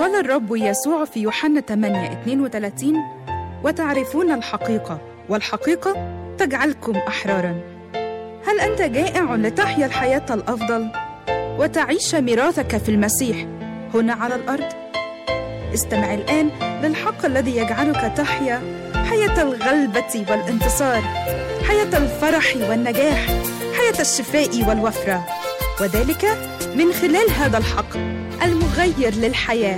قال الرب يسوع في يوحنا 8 32 وتعرفون الحقيقة والحقيقة تجعلكم أحرارا هل أنت جائع لتحيا الحياة الأفضل وتعيش ميراثك في المسيح هنا على الأرض؟ استمع الآن للحق الذي يجعلك تحيا حياة الغلبة والانتصار حياة الفرح والنجاح حياة الشفاء والوفرة وذلك من خلال هذا الحق المغير للحياة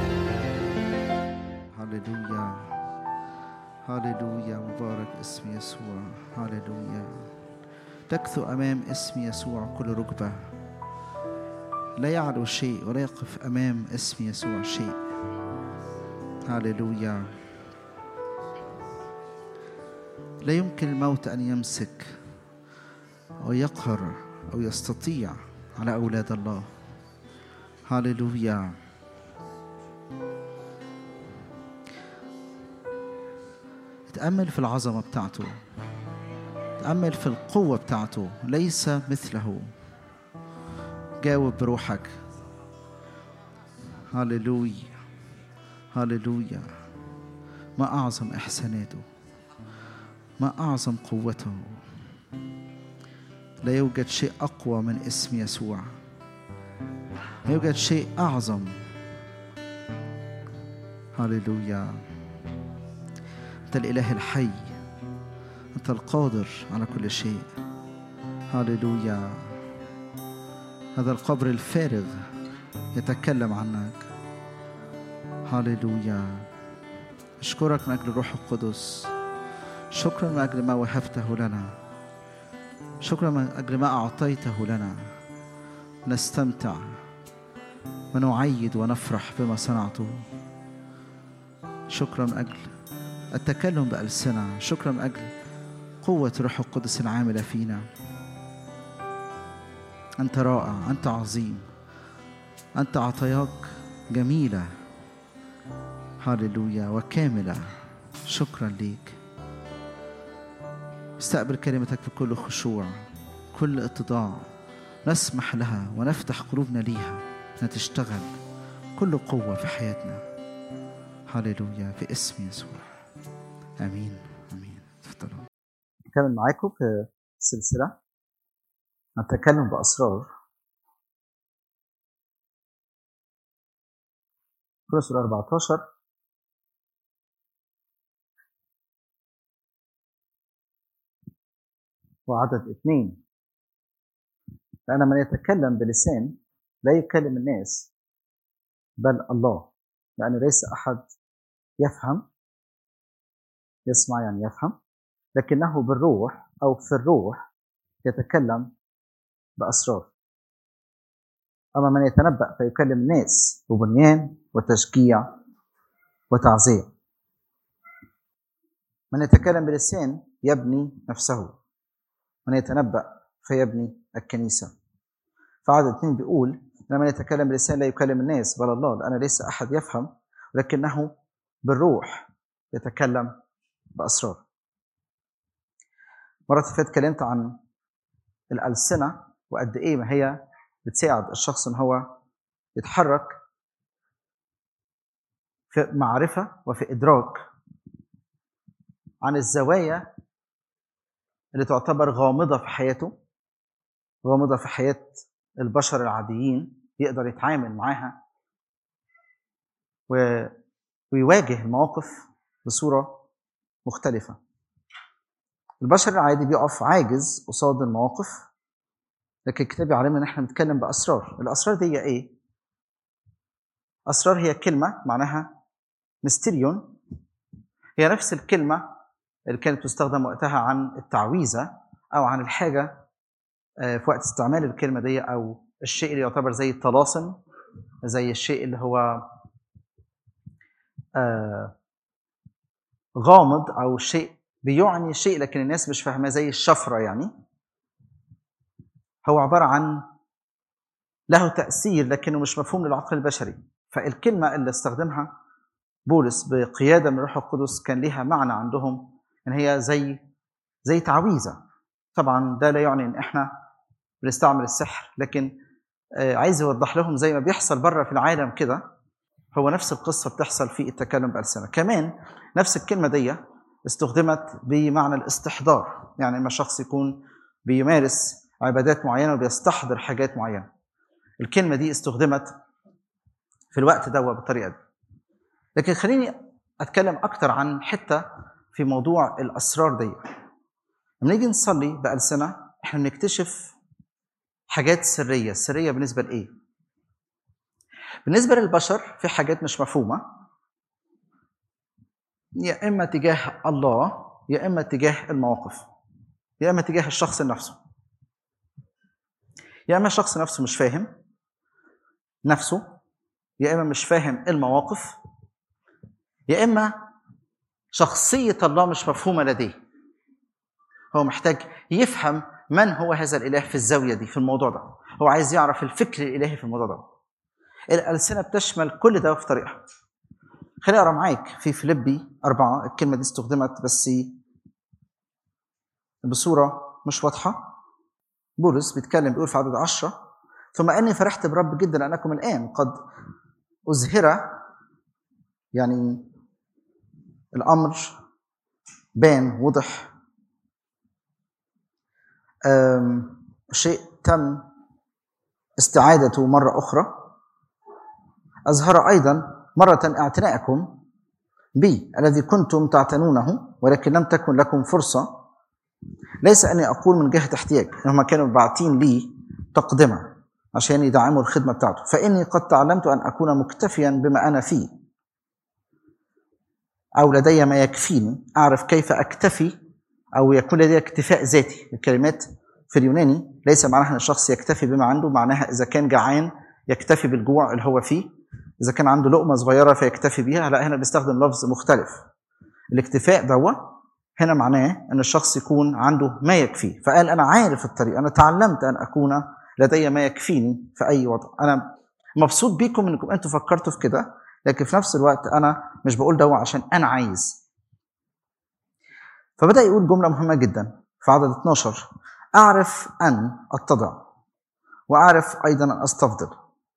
هللويا هللويا مبارك اسم يسوع هللويا تكثو امام اسم يسوع كل ركبه لا يعلو شيء ولا يقف امام اسم يسوع شيء هللويا لا يمكن الموت ان يمسك او يقهر او يستطيع على اولاد الله هللويا تأمل في العظمة بتاعته تأمل في القوة بتاعته ليس مثله جاوب بروحك هللويا هللويا ما أعظم إحساناته ما أعظم قوته لا يوجد شيء أقوى من اسم يسوع لا يوجد شيء أعظم هللويا أنت الإله الحي أنت القادر على كل شيء هللويا هذا القبر الفارغ يتكلم عنك هللويا أشكرك من أجل الروح القدس شكرا من أجل ما وهبته لنا شكرا من أجل ما أعطيته لنا نستمتع ونعيد ونفرح بما صنعته شكرا من أجل التكلم بألسنة شكرا من أجل قوة روح القدس العاملة فينا أنت رائع أنت عظيم أنت عطاياك جميلة هللويا وكاملة شكرا ليك استقبل كلمتك بكل خشوع كل اتضاع نسمح لها ونفتح قلوبنا ليها انها تشتغل كل قوة في حياتنا هللويا في اسم يسوع امين امين تفضلوا نكمل معاكم في سلسلة نتكلم بأسرار رسل 14 وعدد اثنين لأن من يتكلم بلسان لا يكلم الناس بل الله لأن ليس أحد يفهم يسمع يعني يفهم لكنه بالروح أو في الروح يتكلم بأسرار أما من يتنبأ فيكلم الناس ببنيان وتشجيع وتعزية من يتكلم بلسان يبني نفسه من يتنبأ فيبني الكنيسة فعدد اثنين بيقول لما يتكلم بلسان لا يكلم الناس بل الله لأن ليس أحد يفهم ولكنه بالروح يتكلم بأسرار مرة فاتت اتكلمت عن الألسنة وقد إيه ما هي بتساعد الشخص إن هو يتحرك في معرفة وفي إدراك عن الزوايا اللي تعتبر غامضة في حياته غامضة في حياة البشر العاديين يقدر يتعامل معاها و... ويواجه المواقف بصورة مختلفة البشر العادي بيقف عاجز قصاد المواقف لكن الكتاب يعلمنا ان احنا نتكلم باسرار الاسرار دي ايه اسرار هي كلمه معناها ميستيريون هي نفس الكلمه اللي كانت تستخدم وقتها عن التعويذه او عن الحاجه في وقت استعمال الكلمه دي او الشيء اللي يعتبر زي الطلاسم زي الشيء اللي هو غامض او شيء بيعني شيء لكن الناس مش فاهماه زي الشفره يعني هو عباره عن له تاثير لكنه مش مفهوم للعقل البشري فالكلمه اللي استخدمها بولس بقياده من الروح القدس كان لها معنى عندهم ان هي زي زي تعويذه طبعا ده لا يعني ان احنا بنستعمل السحر لكن عايز يوضح لهم زي ما بيحصل بره في العالم كده هو نفس القصه بتحصل في التكلم بالسنه كمان نفس الكلمه دي استخدمت بمعنى الاستحضار يعني لما شخص يكون بيمارس عبادات معينه وبيستحضر حاجات معينه الكلمه دي استخدمت في الوقت ده بالطريقه دي لكن خليني اتكلم اكتر عن حته في موضوع الاسرار دي لما نيجي نصلي بالسنه احنا بنكتشف حاجات سريه سريه بالنسبه لايه بالنسبه للبشر في حاجات مش مفهومه يا اما تجاه الله يا اما تجاه المواقف يا اما تجاه الشخص نفسه يا اما الشخص نفسه مش فاهم نفسه يا اما مش فاهم المواقف يا اما شخصيه الله مش مفهومه لديه هو محتاج يفهم من هو هذا الاله في الزاويه دي في الموضوع ده هو عايز يعرف الفكر الالهي في الموضوع ده الالسنه بتشمل كل ده في طريقها خليني اقرا معاك في فيليبي أربعة الكلمة دي استخدمت بس بصورة مش واضحة بولس بيتكلم بيقول في عدد عشرة ثم أني فرحت برب جدا أنكم الآن قد أزهر يعني الأمر بان وضح شيء تم استعادته مرة أخرى أظهر أيضا مرة اعتناءكم بي الذي كنتم تعتنونه ولكن لم تكن لكم فرصة ليس أني أقول من جهة احتياج هم كانوا باعتين لي تقدمة عشان يدعموا الخدمة بتاعته فإني قد تعلمت أن أكون مكتفيا بما أنا فيه أو لدي ما يكفيني أعرف كيف أكتفي أو يكون لدي اكتفاء ذاتي الكلمات في اليوناني ليس معناها أن الشخص يكتفي بما عنده معناها إذا كان جعان يكتفي بالجوع اللي هو فيه إذا كان عنده لقمة صغيرة فيكتفي بيها لا هنا بيستخدم لفظ مختلف الاكتفاء دوا هنا معناه أن الشخص يكون عنده ما يكفيه فقال أنا عارف الطريق أنا تعلمت أن أكون لدي ما يكفيني في أي وضع أنا مبسوط بيكم أنكم أنتوا فكرتوا في كده لكن في نفس الوقت أنا مش بقول دوا عشان أنا عايز فبدأ يقول جملة مهمة جدا في عدد 12 أعرف أن أتضع وأعرف أيضا أن أستفضل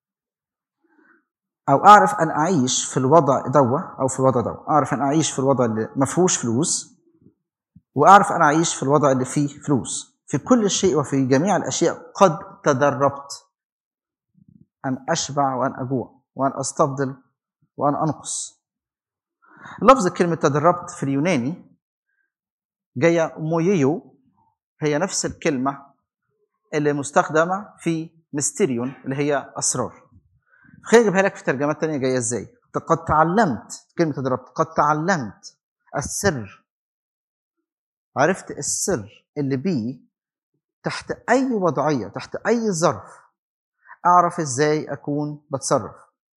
او اعرف ان اعيش في الوضع دوا او في الوضع دوا اعرف ان اعيش في الوضع اللي ما فيهوش فلوس واعرف ان اعيش في الوضع اللي فيه فلوس في كل شيء وفي جميع الاشياء قد تدربت ان اشبع وان اجوع وان استفضل وان انقص لفظ كلمه تدربت في اليوناني جايه موييو هي نفس الكلمه اللي مستخدمه في ميستيريون اللي هي اسرار خليني اجيبها لك في ترجمات تانية جايه ازاي قد تعلمت كلمه تدربت قد تعلمت السر عرفت السر اللي بيه تحت اي وضعيه تحت اي ظرف اعرف ازاي اكون بتصرف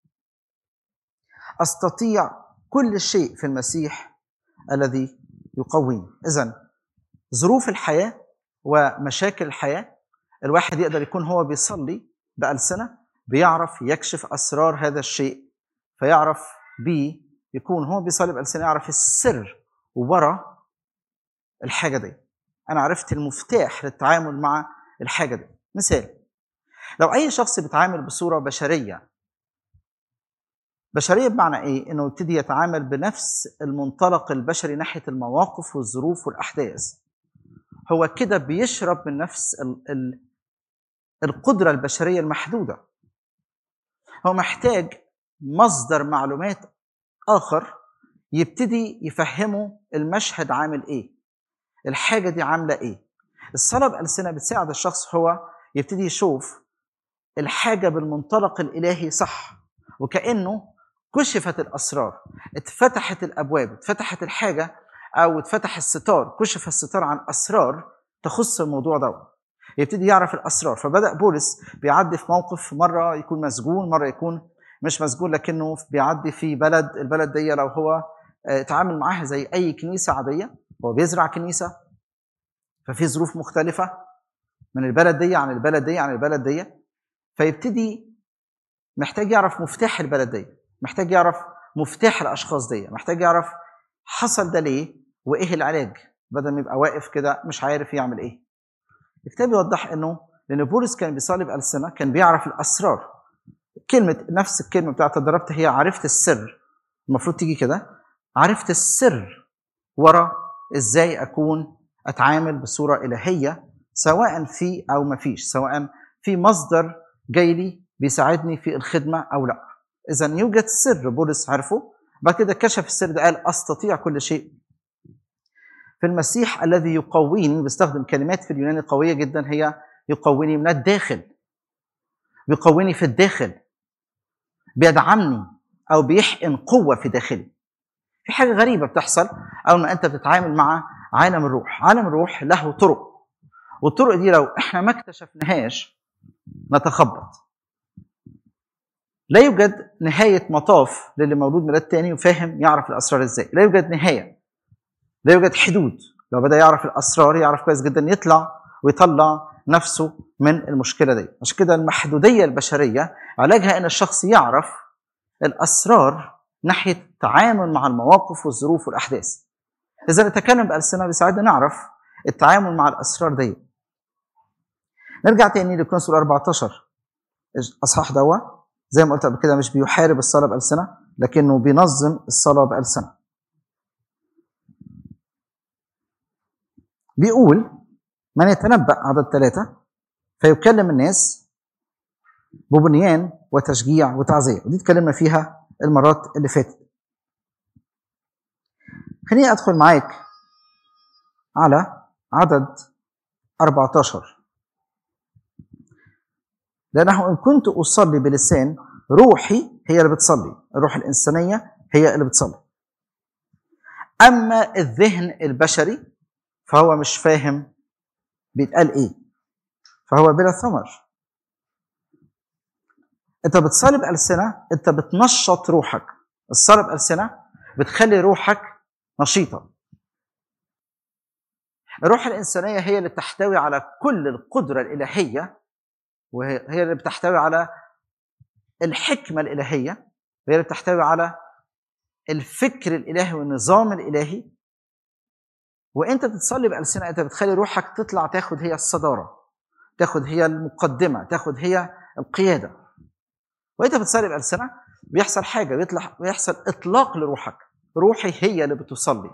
استطيع كل شيء في المسيح الذي يقويني اذا ظروف الحياه ومشاكل الحياه الواحد يقدر يكون هو بيصلي بألسنة بيعرف يكشف أسرار هذا الشيء فيعرف بيه يكون هو بيصلي بألسنة يعرف السر ورا الحاجة دي أنا عرفت المفتاح للتعامل مع الحاجة دي مثال لو أي شخص بيتعامل بصورة بشرية بشرية بمعنى إيه؟ إنه يبتدي يتعامل بنفس المنطلق البشري ناحية المواقف والظروف والأحداث هو كده بيشرب من نفس ال ال القدرة البشرية المحدودة هو محتاج مصدر معلومات آخر يبتدي يفهمه المشهد عامل إيه الحاجة دي عاملة إيه الصلاة بألسنة بتساعد الشخص هو يبتدي يشوف الحاجة بالمنطلق الإلهي صح وكأنه كشفت الأسرار اتفتحت الأبواب اتفتحت الحاجة أو اتفتح الستار كشف الستار عن أسرار تخص الموضوع ده يبتدي يعرف الاسرار فبدا بولس بيعدي في موقف مره يكون مسجون مره يكون مش مسجون لكنه بيعدي في بلد البلد دي لو هو اتعامل معاها زي اي كنيسه عاديه هو بيزرع كنيسه ففي ظروف مختلفه من البلد دي عن البلد دي عن البلد دي فيبتدي محتاج يعرف مفتاح البلد دي محتاج يعرف مفتاح الاشخاص دي محتاج يعرف حصل ده ليه وايه العلاج بدل ما يبقى واقف كده مش عارف يعمل ايه الكتاب يوضح انه لان بولس كان بيصلي بالسنه كان بيعرف الاسرار كلمه نفس الكلمه بتاعت تدربت هي عرفت السر المفروض تيجي كده عرفت السر ورا ازاي اكون اتعامل بصوره الهيه سواء في او ما فيش سواء في مصدر جاي لي بيساعدني في الخدمه او لا اذا يوجد سر بولس عرفه بعد كده كشف السر ده قال استطيع كل شيء في المسيح الذي يقويني بيستخدم كلمات في اليوناني قويه جدا هي يقويني من الداخل بيقويني في الداخل بيدعمني او بيحقن قوه في داخلي في حاجه غريبه بتحصل اول ما انت بتتعامل مع عالم الروح عالم الروح له طرق والطرق دي لو احنا ما اكتشفناهاش نتخبط لا يوجد نهاية مطاف للي مولود ميلاد تاني وفاهم يعرف الأسرار إزاي لا يوجد نهاية لا يوجد حدود لو بدأ يعرف الأسرار يعرف كويس جدا يطلع ويطلع نفسه من المشكلة دي عشان كده المحدودية البشرية علاجها إن الشخص يعرف الأسرار ناحية التعامل مع المواقف والظروف والأحداث إذا نتكلم بألسنة بيساعدنا نعرف التعامل مع الأسرار دي نرجع تاني لكونسول 14 اصحاح دوا زي ما قلت قبل كده مش بيحارب الصلاه بالسنه لكنه بينظم الصلاه بالسنه بيقول من يتنبأ عدد ثلاثة فيكلم الناس ببنيان وتشجيع وتعزية ودي اتكلمنا فيها المرات اللي فاتت خليني أدخل معاك على عدد 14 لأنه إن كنت أصلي بلسان روحي هي اللي بتصلي الروح الإنسانية هي اللي بتصلي أما الذهن البشري فهو مش فاهم بيتقال إيه فهو بلا ثمر أنت بتصلي بألسنة أنت بتنشط روحك الصلاة بألسنة بتخلي روحك نشيطة الروح الإنسانية هي اللي بتحتوي على كل القدرة الإلهية وهي اللي بتحتوي على الحكمة الإلهية وهي اللي بتحتوي على الفكر الإلهي والنظام الإلهي وأنت بتصلي بألسنة أنت بتخلي روحك تطلع تاخد هي الصدارة تاخد هي المقدمة تاخد هي القيادة وأنت بتصلي بألسنة بيحصل حاجة بيطلع بيحصل إطلاق لروحك روحي هي اللي بتصلي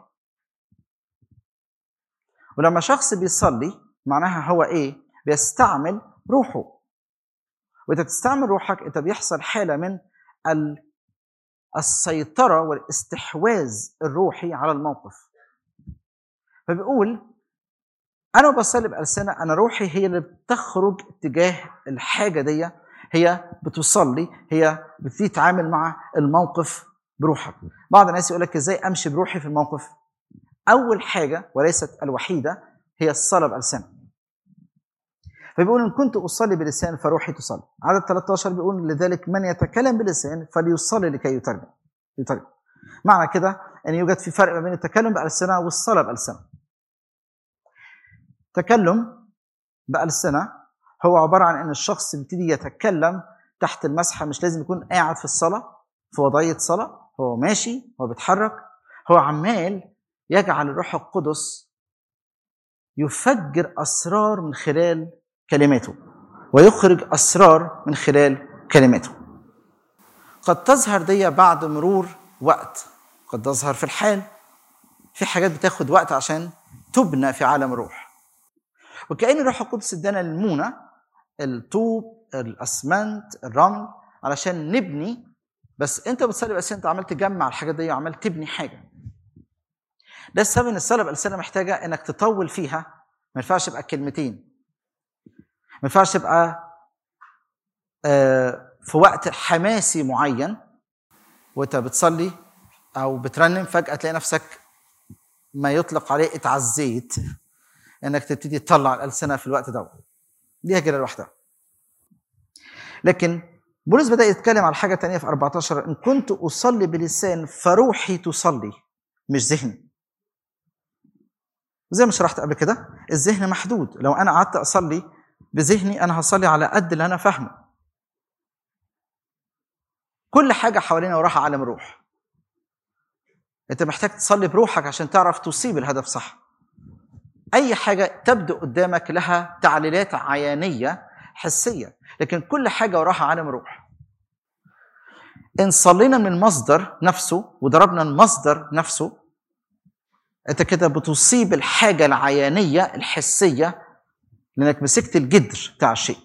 ولما شخص بيصلي معناها هو ايه بيستعمل روحه وانت بتستعمل روحك انت بيحصل حاله من السيطره والاستحواذ الروحي على الموقف فبيقول انا بصلي بالسنه انا روحي هي اللي بتخرج اتجاه الحاجه دي هي بتصلي هي بتبتدي تتعامل مع الموقف بروحك بعض الناس يقول لك ازاي امشي بروحي في الموقف اول حاجه وليست الوحيده هي الصلاه بالسنه فبيقول ان كنت اصلي بلسان فروحي تصلي عدد 13 بيقول لذلك من يتكلم بلسان فليصلي لكي يترجم يترجم معنى كده ان يوجد في فرق ما بين التكلم بالسنه والصلاه بالسنه تكلم بالسنه هو عباره عن ان الشخص بيبتدي يتكلم تحت المسحه مش لازم يكون قاعد في الصلاه في وضعيه صلاه هو ماشي هو بيتحرك هو عمال يجعل الروح القدس يفجر اسرار من خلال كلماته ويخرج اسرار من خلال كلماته قد تظهر دي بعد مرور وقت قد تظهر في الحال في حاجات بتاخد وقت عشان تبنى في عالم الروح وكأن الروح القدس ادانا المونة الطوب الاسمنت الرمل علشان نبني بس انت بتصلي بس انت عمال تجمع الحاجات دي وعمال تبني حاجه ده السبب ان الصلاه بالسنه محتاجه انك تطول فيها ما ينفعش يبقى كلمتين ما ينفعش تبقى في وقت حماسي معين وانت بتصلي او بترنم فجاه تلاقي نفسك ما يطلق عليه اتعزيت انك تبتدي تطلع الالسنه في الوقت ده دي كده لوحدها لكن بولس بدا يتكلم على حاجه تانية في 14 ان كنت اصلي بلسان فروحي تصلي مش ذهني زي ما شرحت قبل كده الذهن محدود لو انا قعدت اصلي بذهني انا هصلي على قد اللي انا فاهمه كل حاجه حوالينا وراها عالم روح انت محتاج تصلي بروحك عشان تعرف تصيب الهدف صح اي حاجه تبدو قدامك لها تعليلات عيانيه حسيه لكن كل حاجه وراها عالم روح ان صلينا من المصدر نفسه وضربنا المصدر نفسه انت كده بتصيب الحاجه العيانيه الحسيه لانك مسكت الجدر بتاع الشيء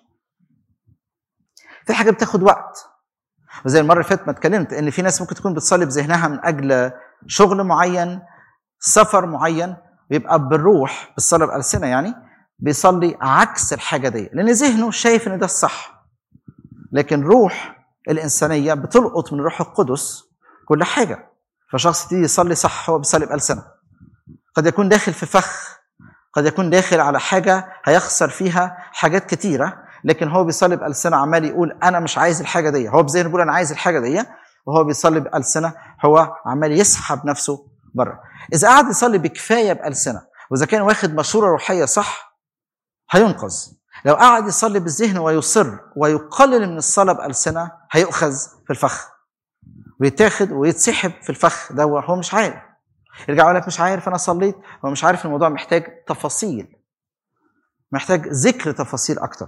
في حاجه بتاخد وقت وزي المره اللي فاتت ما اتكلمت ان في ناس ممكن تكون بتصلي بذهنها من اجل شغل معين سفر معين بيبقى بالروح بالصلاه بالسنه يعني بيصلي عكس الحاجه دي لان ذهنه شايف ان ده الصح لكن روح الانسانيه بتلقط من الروح القدس كل حاجه فشخص يبتدي يصلي صح هو بيصلي بالسنه قد يكون داخل في فخ قد يكون داخل على حاجه هيخسر فيها حاجات كتيره لكن هو بيصلي بالسنه عمال يقول انا مش عايز الحاجه دي هو بذهنه بيقول انا عايز الحاجه دي وهو بيصلي بالسنه هو عمال يسحب نفسه بره اذا قعد يصلي بكفايه بالسنه واذا كان واخد مشوره روحيه صح هينقذ لو قعد يصلي بالذهن ويصر ويقلل من الصلاه بالسنه هيؤخذ في الفخ ويتاخد ويتسحب في الفخ ده هو مش عارف يرجع يقول لك مش عارف انا صليت هو مش عارف الموضوع محتاج تفاصيل محتاج ذكر تفاصيل اكتر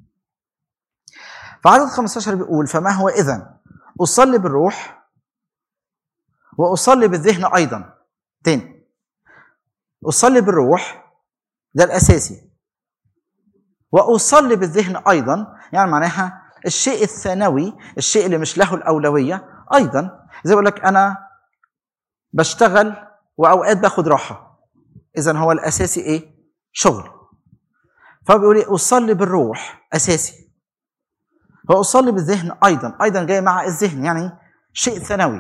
فعدد 15 بيقول فما هو اذا اصلي بالروح واصلي بالذهن ايضا تاني اصلي بالروح ده الاساسي واصلي بالذهن ايضا يعني معناها الشيء الثانوي الشيء اللي مش له الاولويه ايضا زي بقول لك انا بشتغل واوقات باخد راحه اذا هو الاساسي ايه شغل فبيقول لي اصلي بالروح اساسي واصلي بالذهن ايضا ايضا جاي مع الذهن يعني شيء ثانوي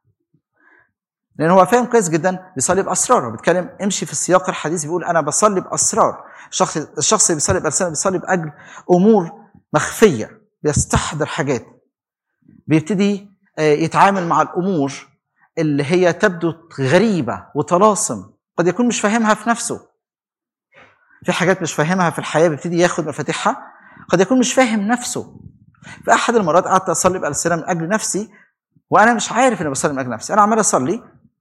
لان هو فاهم كويس جدا بيصلي باسرار هو بيتكلم امشي في السياق الحديث بيقول انا بصلي باسرار الشخص الشخص اللي بيصلي بألسنة بيصلي باجل امور مخفيه بيستحضر حاجات بيبتدي يتعامل مع الامور اللي هي تبدو غريبه وطلاسم قد يكون مش فاهمها في نفسه في حاجات مش فاهمها في الحياه بيبتدي ياخد مفاتيحها قد يكون مش فاهم نفسه في احد المرات قعدت اصلي بالسنه من اجل نفسي وانا مش عارف اني بصلي من اجل نفسي انا عمال اصلي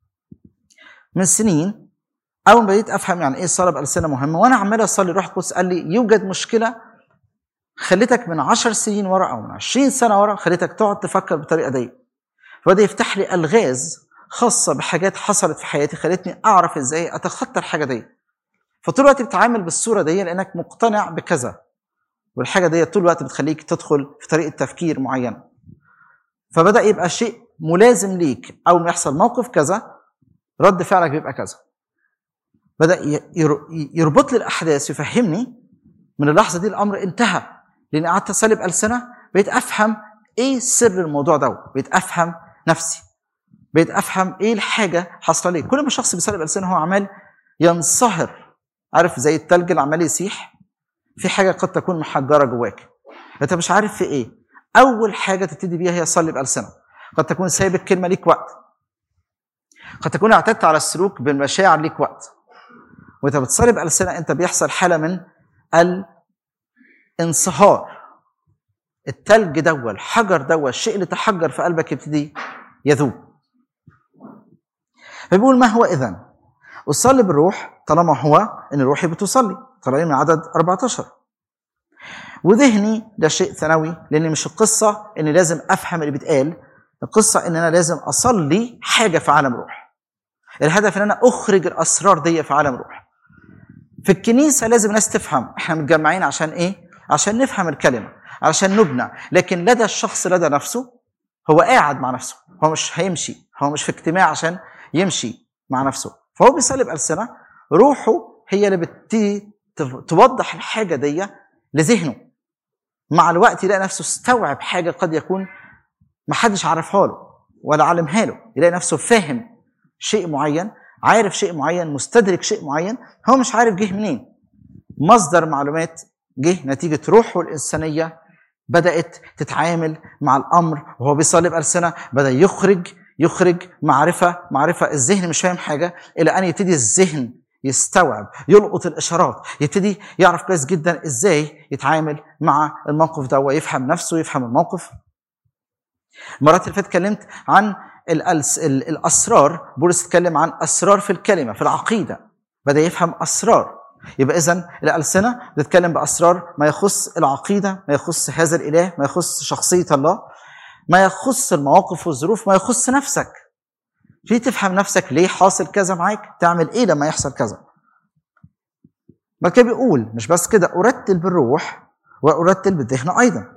من سنين اول ما بديت افهم يعني ايه الصلاه بالسنه مهمه وانا عمال اصلي روح القدس قال لي يوجد مشكله خليتك من عشر سنين ورا او من عشرين سنه ورا خليتك تقعد تفكر بالطريقه دي فبدا يفتح لي الغاز خاصه بحاجات حصلت في حياتي خلتني اعرف ازاي اتخطى الحاجه دي فطول الوقت بتتعامل بالصوره دي لانك مقتنع بكذا والحاجه دي طول الوقت بتخليك تدخل في طريقه تفكير معينه فبدا يبقى شيء ملازم ليك اول ما يحصل موقف كذا رد فعلك بيبقى كذا بدا يربط لي الاحداث يفهمني من اللحظه دي الامر انتهى لان قعدت اصلي بالسنه بقيت افهم ايه سر الموضوع ده بقيت افهم نفسي بقيت افهم ايه الحاجه حاصله ليه كل ما شخص بيصلي بالسنه هو عمال ينصهر عارف زي التلج اللي عمال يسيح في حاجه قد تكون محجره جواك انت مش عارف في ايه اول حاجه تبتدي بيها هي صلي بالسنه قد تكون سايب الكلمه ليك وقت قد تكون اعتدت على السلوك بالمشاعر ليك وقت وانت بتصلي بالسنه انت بيحصل حاله من الانصهار التلج دوا الحجر دوا الشيء اللي تحجر في قلبك يبتدي يذوب فبيقول ما هو اذا اصلي بالروح طالما هو ان روحي بتصلي طالما من عدد 14 وذهني ده شيء ثانوي لان مش القصه اني لازم افهم اللي بيتقال القصه ان انا لازم اصلي حاجه في عالم روح الهدف ان انا اخرج الاسرار دي في عالم روح في الكنيسه لازم الناس تفهم احنا متجمعين عشان ايه عشان نفهم الكلمه علشان نبنى لكن لدى الشخص لدى نفسه هو قاعد مع نفسه هو مش هيمشي هو مش في اجتماع عشان يمشي مع نفسه فهو بيصلي بألسنة روحه هي اللي بتبتدي توضح الحاجة دي لذهنه مع الوقت يلاقي نفسه استوعب حاجة قد يكون ما حدش عرفها له ولا علمها له يلاقي نفسه فاهم شيء معين عارف شيء معين مستدرك شيء معين هو مش عارف جه منين مصدر معلومات جه نتيجة روحه الإنسانية بدأت تتعامل مع الأمر وهو بيصلي بألسنة بدأ يخرج يخرج معرفة معرفة الذهن مش فاهم حاجة إلى أن يبتدي الذهن يستوعب يلقط الإشارات يبتدي يعرف كويس جدا إزاي يتعامل مع الموقف ده ويفهم نفسه يفهم الموقف المرات اللي فاتت اتكلمت عن الألس الأسرار بولس اتكلم عن أسرار في الكلمة في العقيدة بدأ يفهم أسرار يبقى اذا الالسنه بتتكلم باسرار ما يخص العقيده ما يخص هذا الاله ما يخص شخصيه الله ما يخص المواقف والظروف ما يخص نفسك في تفهم نفسك ليه حاصل كذا معاك تعمل ايه لما يحصل كذا بعد كده بيقول مش بس كده ارتل بالروح وارتل بالذهن ايضا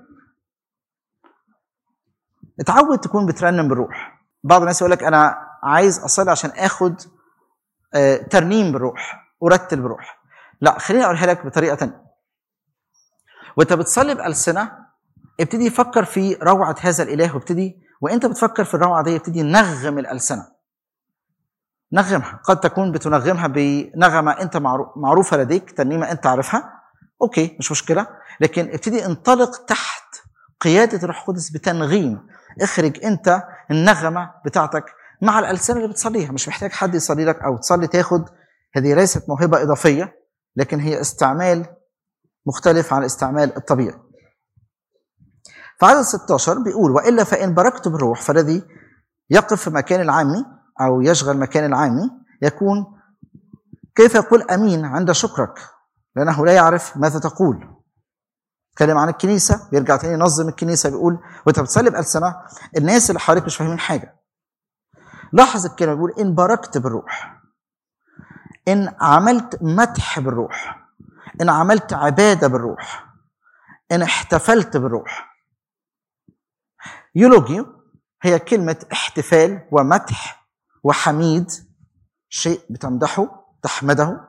اتعود تكون بترنم بالروح بعض الناس يقول لك انا عايز اصلي عشان اخد آه، ترنيم بالروح ارتل بالروح لا خليني اقولها لك بطريقه تانية وانت بتصلي بالسنه ابتدي فكر في روعه هذا الاله وابتدي وانت بتفكر في الروعه دي ابتدي نغم الالسنه نغمها قد تكون بتنغمها بنغمه انت معرو- معروفه لديك ترنيمه انت عارفها اوكي مش مشكله لكن ابتدي انطلق تحت قياده الروح القدس بتنغيم اخرج انت النغمه بتاعتك مع الالسنه اللي بتصليها مش محتاج حد يصلي لك او تصلي تاخد هذه ليست موهبه اضافيه لكن هي استعمال مختلف عن الاستعمال الطبيعي في عدد 16 بيقول والا فان باركت بالروح فالذي يقف في مكان العامي او يشغل مكان العامي يكون كيف يقول امين عند شكرك لانه لا يعرف ماذا تقول اتكلم عن الكنيسه بيرجع تاني ينظم الكنيسه بيقول وانت بتصلي بالسنه الناس اللي حواليك مش فاهمين حاجه لاحظ الكلمه بيقول ان باركت بالروح ان عملت مدح بالروح ان عملت عباده بالروح ان احتفلت بالروح يولوجيو هي كلمة احتفال ومدح وحميد شيء بتمدحه تحمده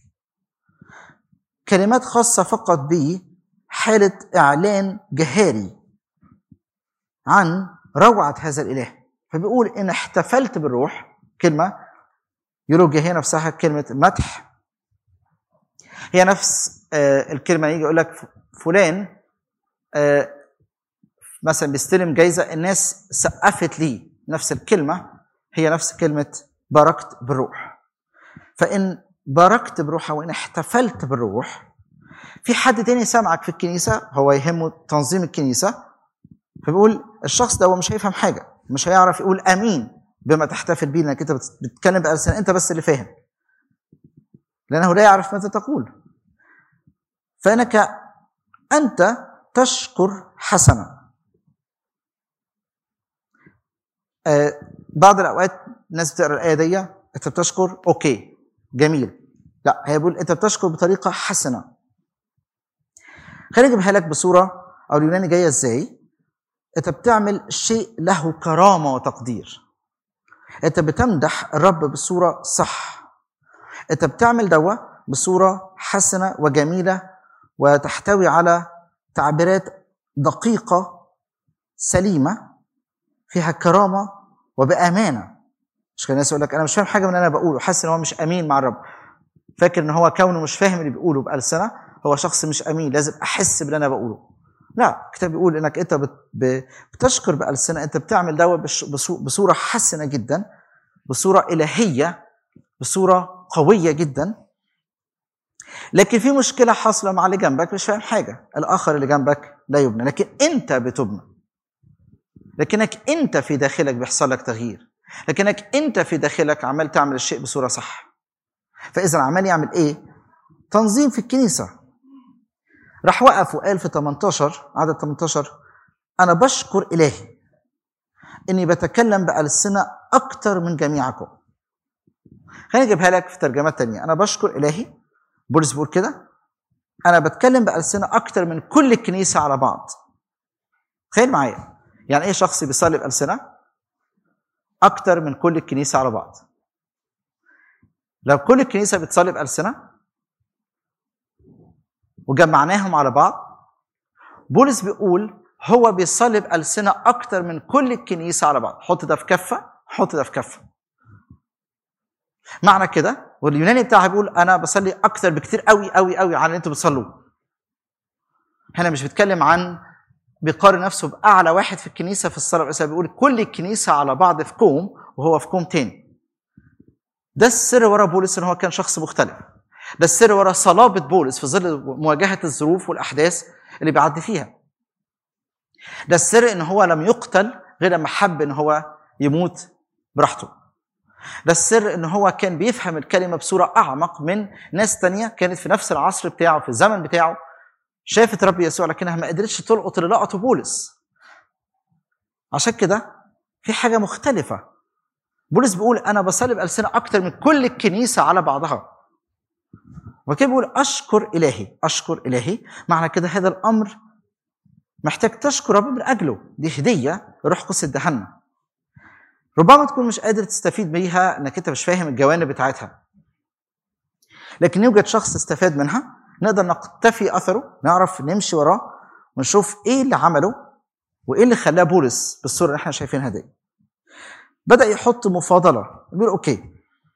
كلمات خاصة فقط بحالة إعلان جهاري عن روعة هذا الإله فبيقول إن احتفلت بالروح كلمة يولوجيا هي نفسها كلمة مدح هي نفس آه، الكلمة يجي يقول لك ف- فلان آه، مثلا بيستلم جايزه الناس سقفت ليه نفس الكلمه هي نفس كلمه باركت بالروح فان باركت بروح او ان احتفلت بالروح في حد تاني سامعك في الكنيسه هو يهمه تنظيم الكنيسه فبيقول الشخص ده هو مش هيفهم حاجه مش هيعرف يقول امين بما تحتفل بيه انك انت بت- بتتكلم بألسنة انت بس اللي فاهم لانه لا يعرف ماذا تقول فانك انت تشكر حسنا آه، بعض الاوقات الناس بتقرا الايه دي انت بتشكر اوكي جميل لا هي بيقول انت بتشكر بطريقه حسنه خليني اجيبها لك بصوره او اليوناني جايه ازاي انت بتعمل شيء له كرامه وتقدير انت بتمدح الرب بصوره صح انت بتعمل دوا بصوره حسنه وجميله وتحتوي على تعبيرات دقيقه سليمه فيها كرامه وبامانه مش كان الناس يقول لك انا مش فاهم حاجه من اللي انا بقوله حاسس ان هو مش امين مع الرب فاكر ان هو كونه مش فاهم اللي بيقوله بألسنة هو شخص مش امين لازم احس باللي انا بقوله لا الكتاب بيقول انك انت بت- ب- بتشكر بألسنة انت بتعمل دوا بش- بصو- بصوره حسنه جدا بصوره الهيه بصوره قويه جدا لكن في مشكله حاصله مع اللي جنبك مش فاهم حاجه الاخر اللي جنبك لا يبنى لكن انت بتبنى لكنك انت في داخلك بيحصل لك تغيير لكنك انت في داخلك عمال تعمل الشيء بصوره صح فاذا عمال يعمل ايه تنظيم في الكنيسه راح وقف وقال في 18 عدد 18 انا بشكر الهي اني بتكلم بالسنه اكتر من جميعكم خليني اجيبها لك في ترجمات تانية انا بشكر الهي بولس بيقول كده انا بتكلم بالسنه اكتر من كل الكنيسه على بعض تخيل معايا يعني ايه شخص بيصلي بالسنه اكتر من كل الكنيسه على بعض لو كل الكنيسه بتصلي بالسنه وجمعناهم على بعض بولس بيقول هو بيصلي بالسنه اكتر من كل الكنيسه على بعض حط ده في كفه حط ده في كفه معنى كده واليوناني بتاعها بيقول انا بصلي اكتر بكتير قوي قوي قوي عن اللي انتوا بتصلوه هنا مش بيتكلم عن بيقارن نفسه باعلى واحد في الكنيسه في الصلاه بس بيقول كل الكنيسه على بعض في كوم وهو في كوم تاني ده السر ورا بولس ان هو كان شخص مختلف ده السر ورا صلابه بولس في ظل مواجهه الظروف والاحداث اللي بيعدي فيها ده السر ان هو لم يقتل غير لما حب ان هو يموت براحته ده السر ان هو كان بيفهم الكلمه بصوره اعمق من ناس تانية كانت في نفس العصر بتاعه في الزمن بتاعه شافت رب يسوع لكنها ما قدرتش تلقط اللي لقطه بولس عشان كده في حاجه مختلفه بولس بيقول انا بصلي بالسنه اكتر من كل الكنيسه على بعضها وكده بيقول اشكر الهي اشكر الهي معنى كده هذا الامر محتاج تشكر رب من اجله دي هديه روح قدس ادهنا ربما تكون مش قادر تستفيد بيها انك انت مش فاهم الجوانب بتاعتها لكن يوجد شخص استفاد منها نقدر نقتفي اثره نعرف نمشي وراه ونشوف ايه اللي عمله وايه اللي خلاه بولس بالصوره اللي احنا شايفينها دي بدا يحط مفاضله بيقول اوكي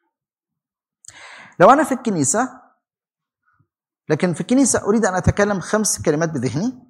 لو انا في الكنيسه لكن في الكنيسه اريد ان اتكلم خمس كلمات بذهني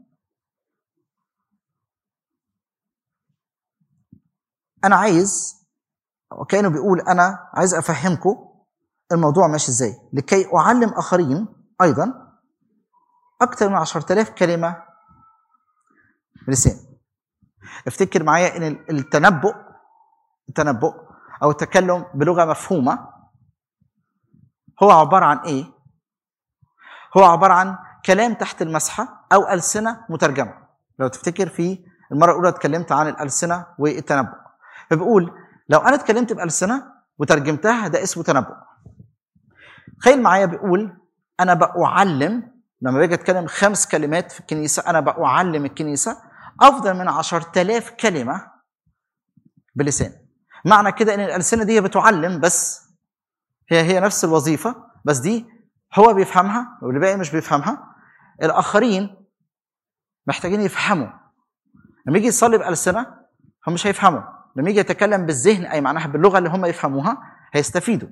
انا عايز وكانه بيقول انا عايز افهمكم الموضوع ماشي ازاي لكي اعلم اخرين ايضا اكثر من 10000 كلمه بلسان افتكر معايا ان التنبؤ التنبؤ او التكلم بلغه مفهومه هو عباره عن ايه هو عباره عن كلام تحت المسحه او السنه مترجمه لو تفتكر في المره الاولى اتكلمت عن الالسنه والتنبؤ فبقول لو انا اتكلمت بالسنه وترجمتها ده اسمه تنبؤ تخيل معايا بيقول انا بأعلم لما باجي اتكلم خمس كلمات في الكنيسه انا بأعلم الكنيسه افضل من 10000 كلمه بلسان معنى كده ان الالسنه دي بتعلم بس هي هي نفس الوظيفه بس دي هو بيفهمها والباقي مش بيفهمها الاخرين محتاجين يفهموا لما يجي يصلي بالسنه هم مش هيفهموا لما يجي يتكلم بالذهن اي معناها باللغه اللي هم يفهموها هيستفيدوا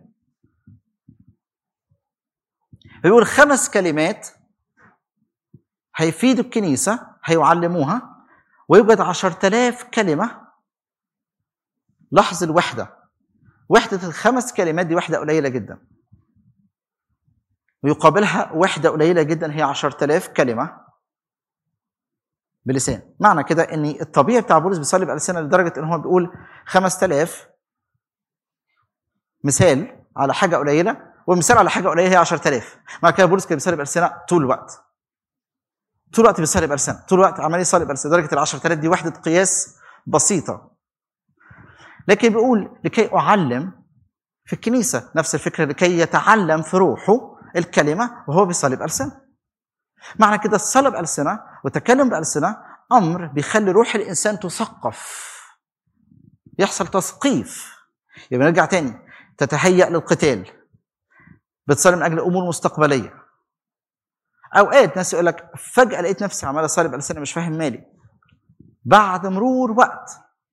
بيقول خمس كلمات هيفيدوا الكنيسة هيعلموها ويوجد عشرة آلاف كلمة لحظ الوحدة وحدة الخمس كلمات دي وحدة قليلة جدا ويقابلها وحدة قليلة جدا هي عشرة آلاف كلمة بلسان معنى كده ان الطبيعي بتاع بولس بيصلي بألسنة لدرجة ان هو بيقول 5000 مثال على حاجة قليلة والمثال على حاجة قليلة هي 10000 معنى كده بولس كان بيصلي بألسنة طول الوقت طول الوقت بيصلي بألسنة طول الوقت عمال يصلي بألسنة لدرجة ال 10000 دي وحدة قياس بسيطة لكن بيقول لكي أعلم في الكنيسة نفس الفكرة لكي يتعلم في روحه الكلمة وهو بيصلي بألسنة معنى كده الصلاة بألسنة والتكلم بألسنة أمر بيخلي روح الإنسان تثقف يحصل تثقيف يبقى نرجع تاني تتهيأ للقتال بتصلي من أجل أمور مستقبلية أوقات ناس يقول لك فجأة لقيت نفسي عمال أصلي بألسنة مش فاهم مالي بعد مرور وقت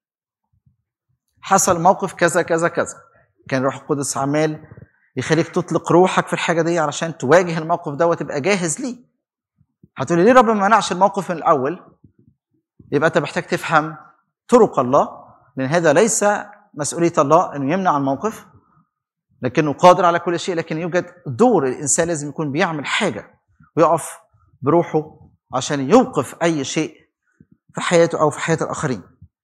حصل موقف كذا كذا كذا كان روح القدس عمال يخليك تطلق روحك في الحاجه دي علشان تواجه الموقف ده وتبقى جاهز ليه هتقولي ليه رب ما منعش الموقف من الاول يبقى انت محتاج تفهم طرق الله لان هذا ليس مسؤوليه الله انه يمنع الموقف لكنه قادر على كل شيء لكن يوجد دور الانسان لازم يكون بيعمل حاجه ويقف بروحه عشان يوقف اي شيء في حياته او في حياه الاخرين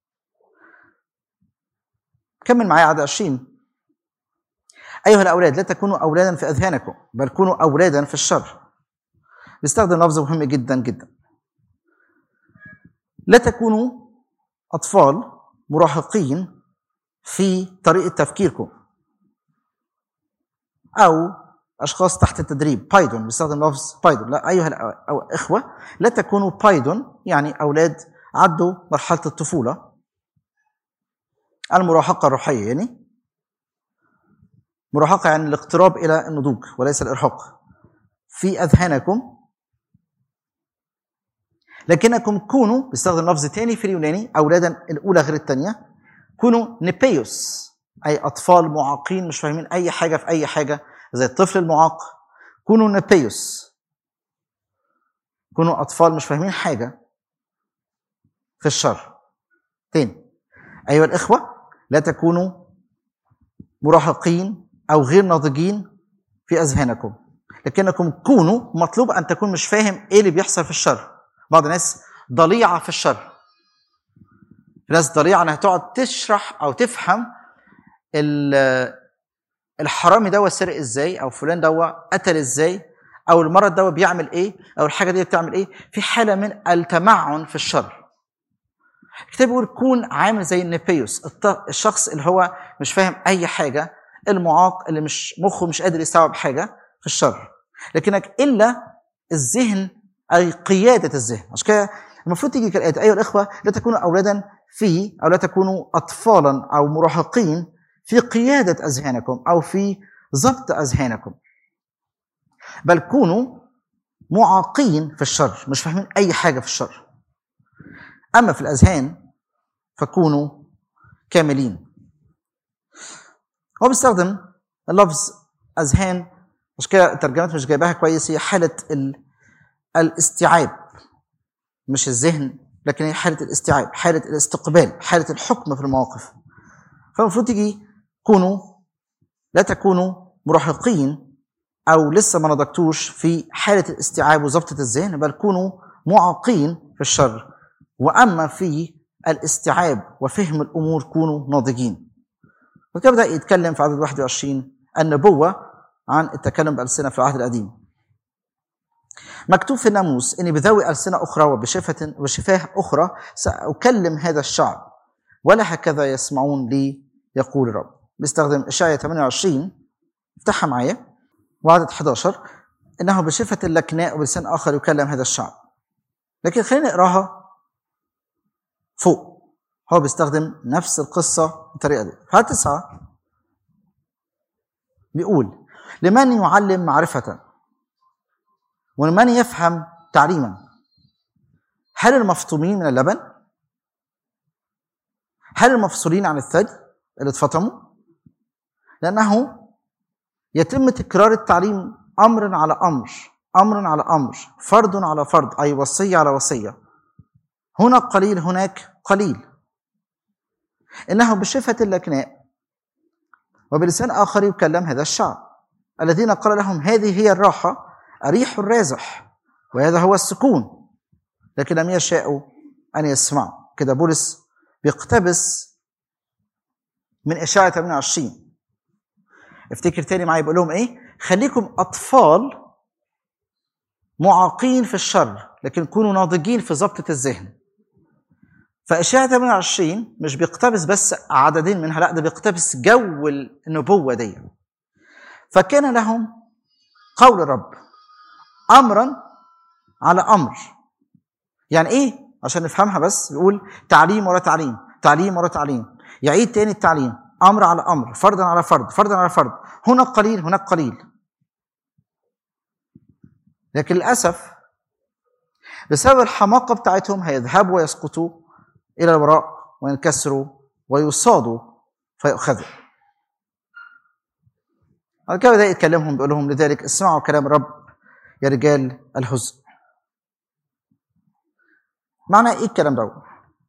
كمل معايا عدد 20 أيها الأولاد لا تكونوا أولادا في أذهانكم بل كونوا أولادا في الشر بيستخدم لفظ مهم جدا جدا لا تكونوا أطفال مراهقين في طريقة تفكيركم أو أشخاص تحت التدريب بايدون بيستخدم لفظ بايدون لا أيها الأخوة لا تكونوا بايدون يعني أولاد عدوا مرحلة الطفولة المراهقة الروحية يعني مراهقة يعني الاقتراب إلى النضوج وليس الإرهاق في أذهانكم لكنكم كونوا بيستخدم لفظ تاني في اليوناني أولادا الأولى غير الثانية كونوا نيبيوس أي أطفال معاقين مش فاهمين أي حاجة في أي حاجة زي الطفل المعاق كونوا نيبيوس كونوا أطفال مش فاهمين حاجة في الشر تاني أيها الإخوة لا تكونوا مراهقين او غير ناضجين في اذهانكم لكنكم كونوا مطلوب ان تكون مش فاهم ايه اللي بيحصل في الشر بعض الناس ضليعه في الشر ناس ضليعه انها تقعد تشرح او تفهم الحرامي ده سرق ازاي او فلان ده قتل ازاي او المرض ده بيعمل ايه او الحاجه دي بتعمل ايه في حاله من التمعن في الشر الكتاب بيقول كون عامل زي النبيوس الط- الشخص اللي هو مش فاهم اي حاجه المعاق اللي مش مخه مش قادر يستوعب حاجه في الشر لكنك الا الذهن اي قياده الذهن عشان كده المفروض تيجي كالاتي ايها الاخوه لا تكونوا اولادا في او لا تكونوا اطفالا او مراهقين في قياده اذهانكم او في ضبط اذهانكم بل كونوا معاقين في الشر مش فاهمين اي حاجه في الشر اما في الاذهان فكونوا كاملين هو بيستخدم اللفظ اذهان مش كده الترجمات مش جايباها كويس هي حاله ال... الاستيعاب مش الذهن لكن هي حاله الاستيعاب حاله الاستقبال حاله الحكم في المواقف فالمفروض تيجي كونوا لا تكونوا مراهقين او لسه ما نضجتوش في حاله الاستيعاب وضبطه الذهن بل كونوا معاقين في الشر واما في الاستيعاب وفهم الامور كونوا ناضجين وكده بدا يتكلم في عدد 21 النبوه عن التكلم بالسنه في العهد القديم مكتوب في الناموس اني بذوي السنه اخرى وبشفه وشفاه اخرى ساكلم هذا الشعب ولا هكذا يسمعون لي يقول الرب بيستخدم اشعياء 28 افتحها معايا وعدد 11 انه بشفه اللكناء وبلسان اخر يكلم هذا الشعب لكن خلينا نقراها فوق هو بيستخدم نفس القصه بالطريقه دي في عدد تسعه بيقول لمن يعلم معرفه ولمن يفهم تعليما هل المفطومين من اللبن هل المفصولين عن الثدي اللي اتفطموا لانه يتم تكرار التعليم امر على امر امر على امر فرد على فرد اي وصيه على وصيه هنا قليل هناك قليل انه بشفه اللكناء وبلسان اخر يكلم هذا الشعب الذين قال لهم هذه هي الراحه اريح الرازح وهذا هو السكون لكن لم يشاءوا ان يسمعوا كده بولس بيقتبس من اشاعه 28 افتكر تاني معايا بيقول لهم ايه خليكم اطفال معاقين في الشر لكن كونوا ناضجين في ضبطة الذهن فإشاعة 28 مش بيقتبس بس عددين منها لا ده بيقتبس جو النبوة دي فكان لهم قول الرب أمرا على أمر يعني إيه عشان نفهمها بس بيقول تعليم ورا تعليم تعليم ورا تعليم يعيد تاني التعليم امر على امر فردا على فرد فردا على فرد هنا قليل هناك قليل لكن للاسف بسبب الحماقه بتاعتهم هيذهبوا ويسقطوا الى الوراء وينكسروا ويصادوا فيؤخذوا بعد كده بدا يتكلمهم بيقول لهم لذلك اسمعوا كلام الرب يا رجال الحزن معنى ايه الكلام ده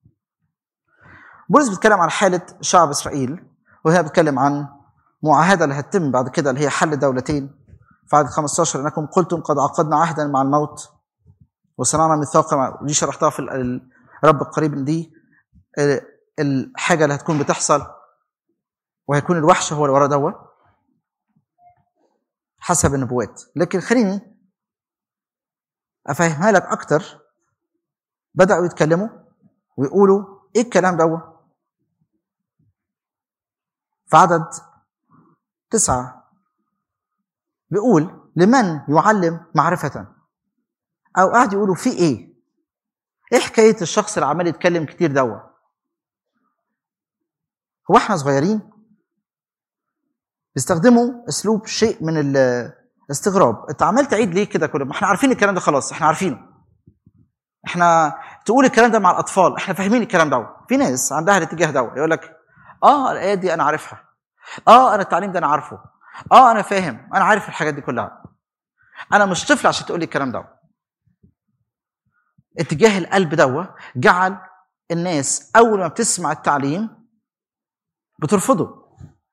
بولس بيتكلم عن حاله شعب اسرائيل وهي بتتكلم عن معاهده اللي هتتم بعد كده اللي هي حل دولتين في عدد 15 انكم قلتم قد عقدنا عهدا مع الموت وصنعنا ميثاقا مع دي شرحتها في الرب القريب إن دي الحاجه اللي هتكون بتحصل وهيكون الوحش هو اللي ورا دوا حسب النبوات لكن خليني افهمها لك اكتر بداوا يتكلموا ويقولوا ايه الكلام دوت في عدد تسعة بيقول لمن يعلم معرفة أو قاعد يقولوا في إيه؟ إيه حكاية الشخص اللي عمال يتكلم كتير دوا؟ هو إحنا صغيرين بيستخدموا أسلوب شيء من الاستغراب، أنت عمال تعيد ليه كده كله؟ ما إحنا عارفين الكلام ده خلاص، إحنا عارفينه. إحنا تقول الكلام ده مع الأطفال، إحنا فاهمين الكلام ده. في ناس عندها الاتجاه ده يقول لك اه الايات دي انا عارفها اه انا التعليم ده انا عارفه اه انا فاهم انا عارف الحاجات دي كلها انا مش طفل عشان تقول لي الكلام ده اتجاه القلب دوا جعل الناس اول ما بتسمع التعليم بترفضه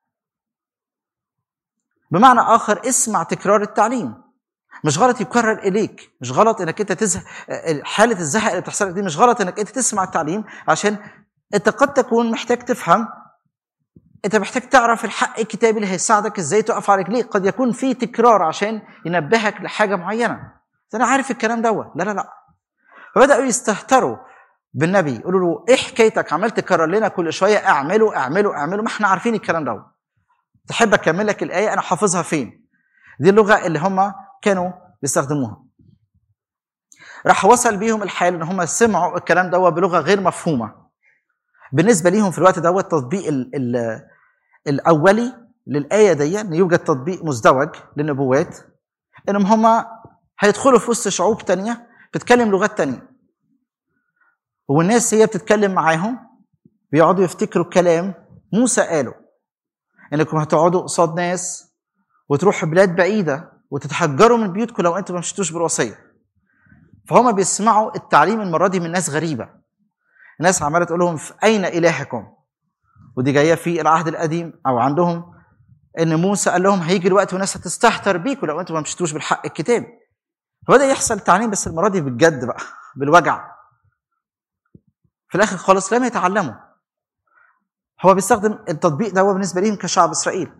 بمعنى اخر اسمع تكرار التعليم مش غلط يكرر اليك مش غلط انك انت تزهق حاله الزهق اللي بتحصل لك دي مش غلط انك انت تسمع التعليم عشان انت قد تكون محتاج تفهم انت محتاج تعرف الحق الكتابي اللي هيساعدك ازاي تقف على رجليك قد يكون في تكرار عشان ينبهك لحاجه معينه انا عارف الكلام دوت لا لا لا فبداوا يستهتروا بالنبي يقولوا له ايه حكايتك عمال تكرر لنا كل شويه اعملوا اعملوا اعملوا ما احنا عارفين الكلام ده تحب اكمل لك الايه انا حافظها فين دي اللغه اللي هم كانوا بيستخدموها راح وصل بيهم الحال ان هم سمعوا الكلام ده بلغه غير مفهومه بالنسبه ليهم في الوقت ده التطبيق ال ال الاولي للايه دي ان يوجد تطبيق مزدوج للنبوات انهم هم هيدخلوا في وسط شعوب تانية بتتكلم لغات تانية والناس هي بتتكلم معاهم بيقعدوا يفتكروا كلام موسى قاله انكم هتقعدوا قصاد ناس وتروحوا بلاد بعيده وتتحجروا من بيوتكم لو انتم ما مشيتوش بالوصيه فهم بيسمعوا التعليم المره دي من ناس غريبه ناس عماله تقول لهم في اين الهكم ودي جايه في العهد القديم او عندهم ان موسى قال لهم هيجي الوقت وناس هتستهتر بيكم لو انتم ما مشيتوش بالحق الكتابي فبدا يحصل تعليم بس المره دي بالجد بقى بالوجع في الاخر خالص لم يتعلموا هو بيستخدم التطبيق ده هو بالنسبه ليهم كشعب اسرائيل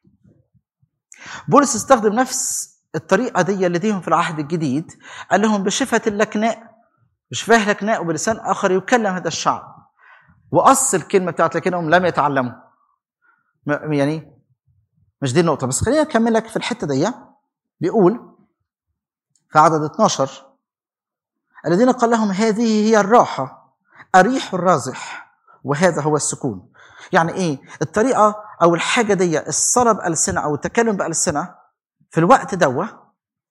بولس استخدم نفس الطريقه دي اللي لديهم في العهد الجديد قال لهم بشفه اللكناء بشفاه لكناء وبلسان اخر يكلم هذا الشعب وقص الكلمه بتاعت لكنهم لم يتعلموا يعني مش دي النقطه بس خلينا اكمل لك في الحته دي بيقول في عدد 12 الذين قال لهم هذه هي الراحه اريح الرازح وهذا هو السكون يعني ايه الطريقه او الحاجه دي الصلاه بالسنه او التكلم بالسنه في الوقت دوه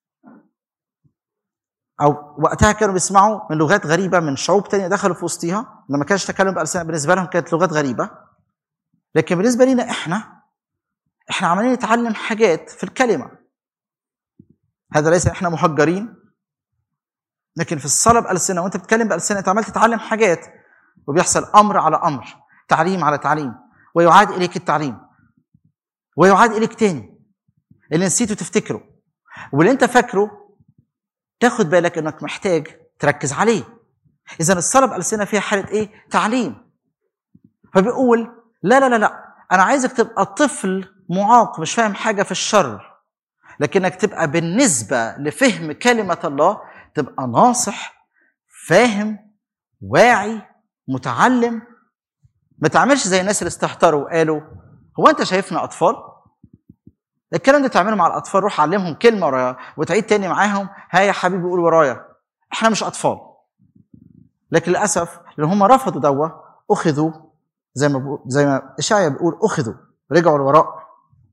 او وقتها كانوا بيسمعوا من لغات غريبه من شعوب تانية دخلوا في وسطيها لما كانش تكلم بالسنه بالنسبه لهم كانت لغات غريبه لكن بالنسبه لنا احنا احنا عمالين نتعلم حاجات في الكلمه هذا ليس احنا مهجرين لكن في الصلاه بالسنه وانت بتتكلم بالسنه انت عمال تتعلم حاجات وبيحصل امر على امر تعليم على تعليم ويعاد اليك التعليم ويعاد اليك تاني اللي نسيته تفتكره واللي انت فاكره تاخد بالك انك محتاج تركز عليه اذا الصلاه بالسنه فيها حاله ايه تعليم فبيقول لا لا لا لا انا عايزك تبقى طفل معاق مش فاهم حاجه في الشر لكنك تبقى بالنسبه لفهم كلمه الله تبقى ناصح فاهم واعي متعلم ما تعملش زي الناس اللي استهتروا وقالوا هو انت شايفنا اطفال الكلام ده تعمله مع الاطفال روح علمهم كلمه ورايا وتعيد تاني معاهم ها يا حبيبي قول ورايا احنا مش اطفال لكن للاسف لان هم رفضوا دوا اخذوا زي ما بقول زي ما اشعيا بيقول اخذوا رجعوا لوراء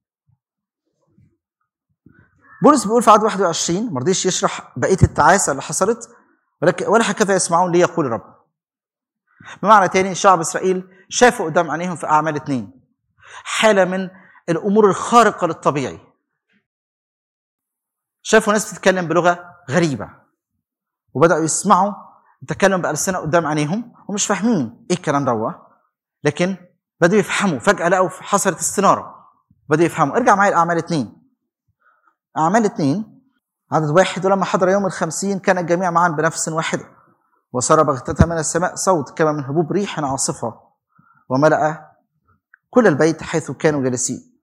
بولس بيقول في عدد 21 ما رضيش يشرح بقيه التعاسه اللي حصلت ولكن ولا هكذا يسمعون لي يقول الرب بمعنى تاني شعب اسرائيل شافوا قدام عينيهم في اعمال اثنين حاله من الامور الخارقه للطبيعي شافوا ناس بتتكلم بلغه غريبه وبداوا يسمعوا التكلم بالسنه قدام عينيهم ومش فاهمين ايه الكلام ده لكن بدأوا يفهموا فجأة لقوا حصلت استنارة بدأوا يفهموا ارجع معايا لأعمال اثنين أعمال اثنين عدد واحد ولما حضر يوم الخمسين كان الجميع معا بنفس واحدة وصار بغتة من السماء صوت كما من هبوب ريح عاصفة وملأ كل البيت حيث كانوا جالسين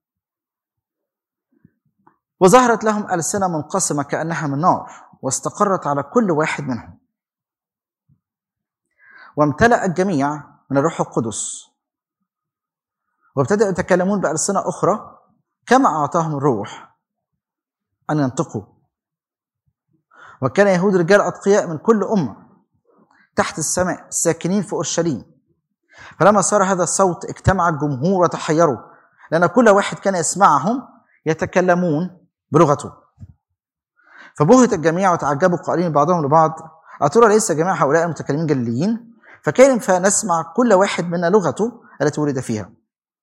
وظهرت لهم ألسنة منقسمة كأنها من نار واستقرت على كل واحد منهم وامتلأ الجميع من الروح القدس وابتدأوا يتكلمون بألسنة أخرى كما أعطاهم الروح أن ينطقوا وكان يهود رجال أتقياء من كل أمة تحت السماء ساكنين في أورشليم فلما صار هذا الصوت اجتمع الجمهور وتحيروا لأن كل واحد كان يسمعهم يتكلمون بلغته فبهت الجميع وتعجبوا قائلين بعضهم لبعض أترى ليس جميع هؤلاء المتكلمين جليين فكيف نسمع كل واحد منا لغته التي ولد فيها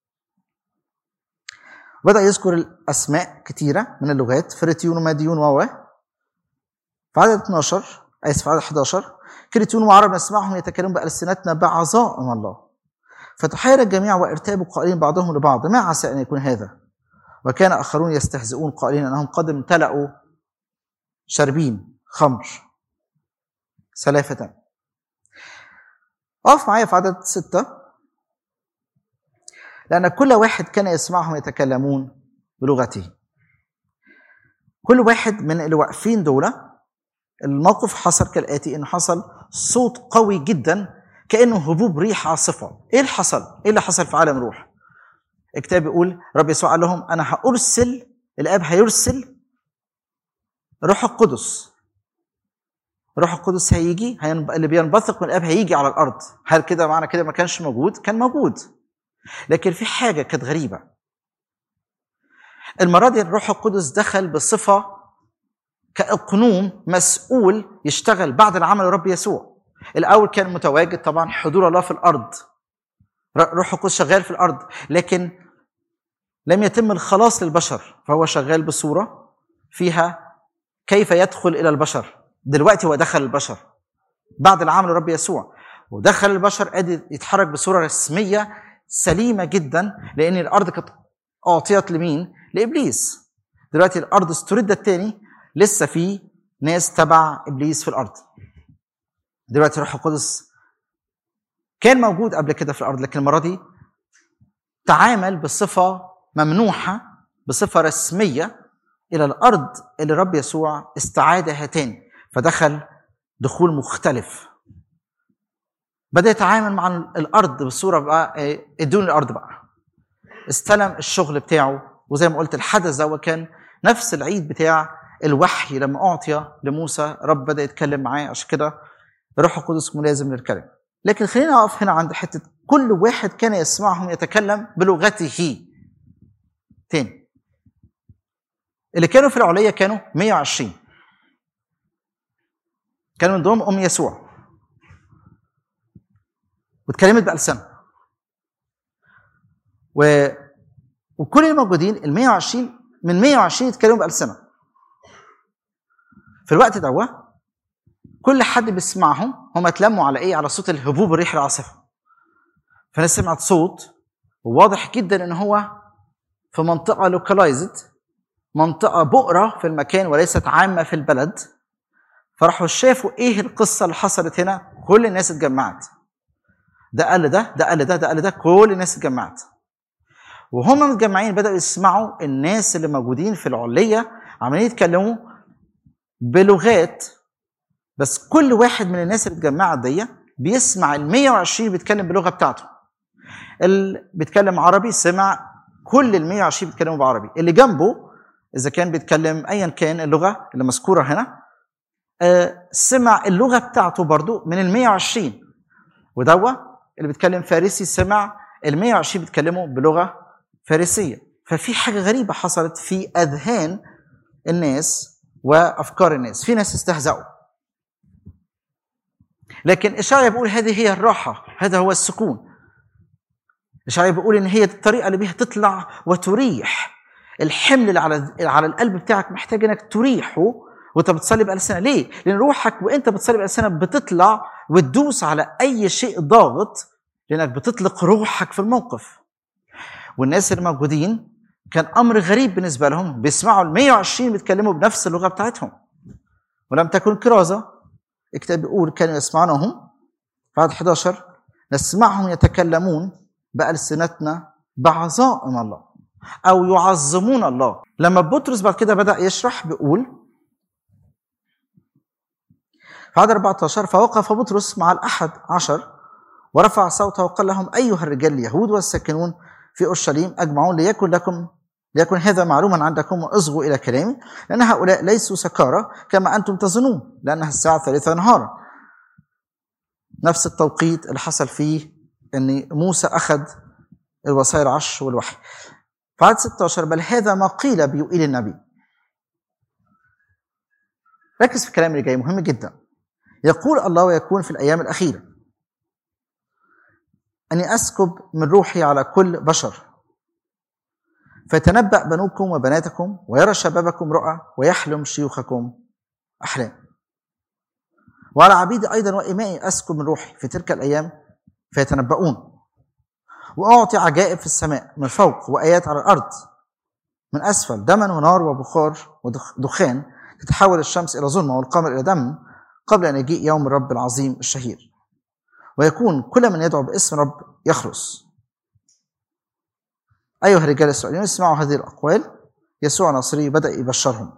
بدأ يذكر الأسماء كثيرة من اللغات فريتيون وماديون و في عدد 12 آسف في عدد 11 كريتون وعرب نسمعهم يتكلمون بألسنتنا بعظائم الله فتحير الجميع وارتابوا قائلين بعضهم لبعض ما عسى أن يكون هذا وكان آخرون يستهزئون قائلين أنهم قد امتلأوا شاربين خمر سلافة اقف معايا في عدد ستة لأن كل واحد كان يسمعهم يتكلمون بلغته كل واحد من اللي واقفين دول الموقف حصل كالآتي إن حصل صوت قوي جدا كانه هبوب ريح عاصفه ايه اللي حصل ايه اللي حصل في عالم الروح الكتاب بيقول رب يسوع قال لهم انا هارسل الاب هيرسل روح القدس روح القدس هيجي هينب... اللي بينبثق من الاب هيجي على الارض هل كده معنى كده ما كانش موجود كان موجود لكن في حاجه كانت غريبه المره دي الروح القدس دخل بصفه كاقنوم مسؤول يشتغل بعد العمل الرب يسوع الاول كان متواجد طبعا حضور الله في الارض روح القدس شغال في الارض لكن لم يتم الخلاص للبشر فهو شغال بصوره فيها كيف يدخل الى البشر دلوقتي هو دخل البشر بعد العمل الرب يسوع ودخل البشر قادر يتحرك بصوره رسميه سليمه جدا لان الارض كانت اعطيت لمين؟ لابليس دلوقتي الارض استردت تاني لسه في ناس تبع ابليس في الارض دلوقتي الروح القدس كان موجود قبل كده في الارض لكن المره دي تعامل بصفه ممنوحه بصفه رسميه الى الارض اللي الرب يسوع استعادها تاني فدخل دخول مختلف بدا يتعامل مع الارض بصوره بقى ادوني الارض بقى استلم الشغل بتاعه وزي ما قلت الحدث ده كان نفس العيد بتاع الوحي لما اعطي لموسى رب بدا يتكلم معاه عشان كده الروح القدس ملازم للكلام لكن خلينا نقف هنا عند حته كل واحد كان يسمعهم يتكلم بلغته تاني اللي كانوا في العليه كانوا 120 كان من ضمنهم ام يسوع واتكلمت بألسنة و... وكل الموجودين ال 120 من 120 يتكلموا بألسنة في الوقت ده كل حد بيسمعهم هم اتلموا على ايه؟ على صوت الهبوب الريح العاصفة فالناس سمعت صوت وواضح جدا ان هو في منطقة لوكالايزد منطقة بؤرة في المكان وليست عامة في البلد فراحوا شافوا ايه القصه اللي حصلت هنا كل الناس اتجمعت ده قال ده ده قال ده ده قال ده كل الناس اتجمعت وهم متجمعين بداوا يسمعوا الناس اللي موجودين في العليه عمالين يتكلموا بلغات بس كل واحد من الناس اللي اتجمعت دي بيسمع ال 120 بيتكلم باللغه بتاعته اللي بيتكلم عربي سمع كل ال 120 بيتكلموا بعربي اللي جنبه اذا كان بيتكلم ايا كان اللغه اللي مذكوره هنا سمع اللغه بتاعته برضو من ال 120 ودوا اللي بيتكلم فارسي سمع ال 120 بيتكلموا بلغه فارسيه ففي حاجه غريبه حصلت في اذهان الناس وافكار الناس في ناس استهزأوا لكن اشعيا بيقول هذه هي الراحه هذا هو السكون اشعيا بيقول ان هي الطريقه اللي بيها تطلع وتريح الحمل اللي على على القلب بتاعك محتاج انك تريحه وانت بتصلي بألسنة ليه؟ لأن روحك وانت بتصلي بألسنة بتطلع وتدوس على أي شيء ضاغط لأنك بتطلق روحك في الموقف. والناس اللي موجودين كان أمر غريب بالنسبة لهم بيسمعوا ال 120 بيتكلموا بنفس اللغة بتاعتهم. ولم تكن كرازة الكتاب بيقول كانوا يسمعونهم بعد 11 نسمعهم يتكلمون بألسنتنا بعظائم الله أو يعظمون الله لما بطرس بعد كده بدأ يشرح بيقول في عدد 14 فوقف بطرس مع الأحد عشر ورفع صوته وقال لهم أيها الرجال اليهود والساكنون في أورشليم أجمعون ليكن لكم ليكن هذا معلوما عندكم واصغوا إلى كلامي لأن هؤلاء ليسوا سكارى كما أنتم تظنون لأنها الساعة الثالثة نهارا نفس التوقيت اللي حصل فيه أن موسى أخذ الوصايا العشر والوحي في عدد 16 بل هذا ما قيل بيقيل النبي ركز في الكلام اللي جاي مهم جدا يقول الله ويكون في الأيام الأخيرة أني أسكب من روحي على كل بشر فيتنبأ بنوكم وبناتكم ويرى شبابكم رؤى ويحلم شيوخكم أحلام وعلى عبيدي أيضا وإمائي أسكب من روحي في تلك الأيام فيتنبؤون وأعطي عجائب في السماء من فوق وآيات على الأرض من أسفل دما ونار وبخار ودخان تتحول الشمس إلى ظلمة والقمر إلى دم قبل أن يجيء يوم الرب العظيم الشهير ويكون كل من يدعو باسم رب يخلص أيها الرجال الإسرائيليون اسمعوا هذه الأقوال يسوع ناصري بدأ يبشرهم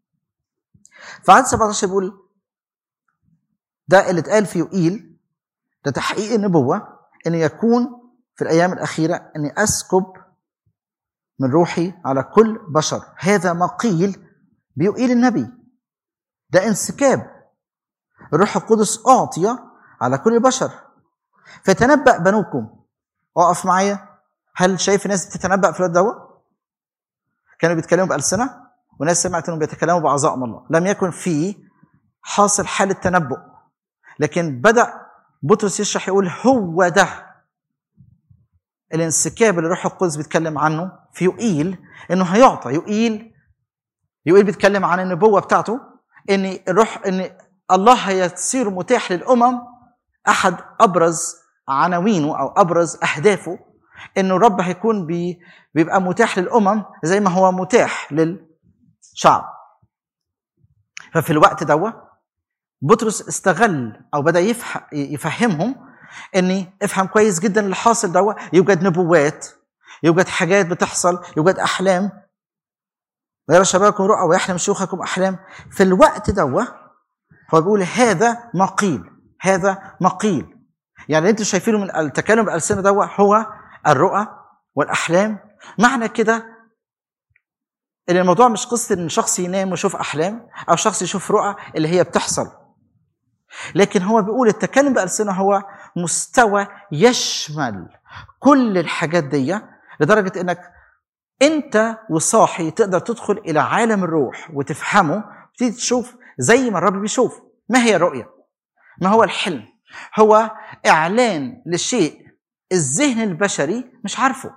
فعدد 17 بيقول ده اللي اتقال في يوئيل ده تحقيق النبوة أن يكون في الأيام الأخيرة أني أسكب من روحي على كل بشر هذا ما قيل بيقيل النبي ده انسكاب الروح القدس أعطي على كل البشر فتنبأ بنوكم اقف معايا هل شايف ناس بتتنبأ في الوقت دوت؟ كانوا بيتكلموا بألسنة وناس سمعت انهم بيتكلموا بعظائم الله لم يكن في حاصل حالة تنبؤ لكن بدأ بطرس يشرح يقول هو ده الانسكاب اللي الروح القدس بيتكلم عنه في يقيل انه هيعطى يقيل يقيل بيتكلم عن النبوة بتاعته ان الروح ان الله هيصير متاح للامم احد ابرز عناوينه او ابرز اهدافه انه الرب هيكون بي بيبقى متاح للامم زي ما هو متاح للشعب ففي الوقت دوا بطرس استغل او بدا يفح يفهمهم اني افهم كويس جدا اللي حاصل دوا يوجد نبوات يوجد حاجات بتحصل يوجد احلام ويرى شبابكم رؤى ويحلم شيوخكم احلام في الوقت دوا هو بيقول هذا ما قيل هذا ما قيل يعني انتوا شايفينه من التكلم بالسنه دوا هو الرؤى والاحلام معنى كده ان الموضوع مش قصه ان شخص ينام ويشوف احلام او شخص يشوف رؤى اللي هي بتحصل لكن هو بيقول التكلم بالسنه هو مستوى يشمل كل الحاجات دي لدرجه انك انت وصاحي تقدر تدخل الى عالم الروح وتفهمه وتبتدي تشوف زي ما الرب بيشوف ما هي الرؤيه ما هو الحلم هو اعلان لشيء الذهن البشري مش عارفه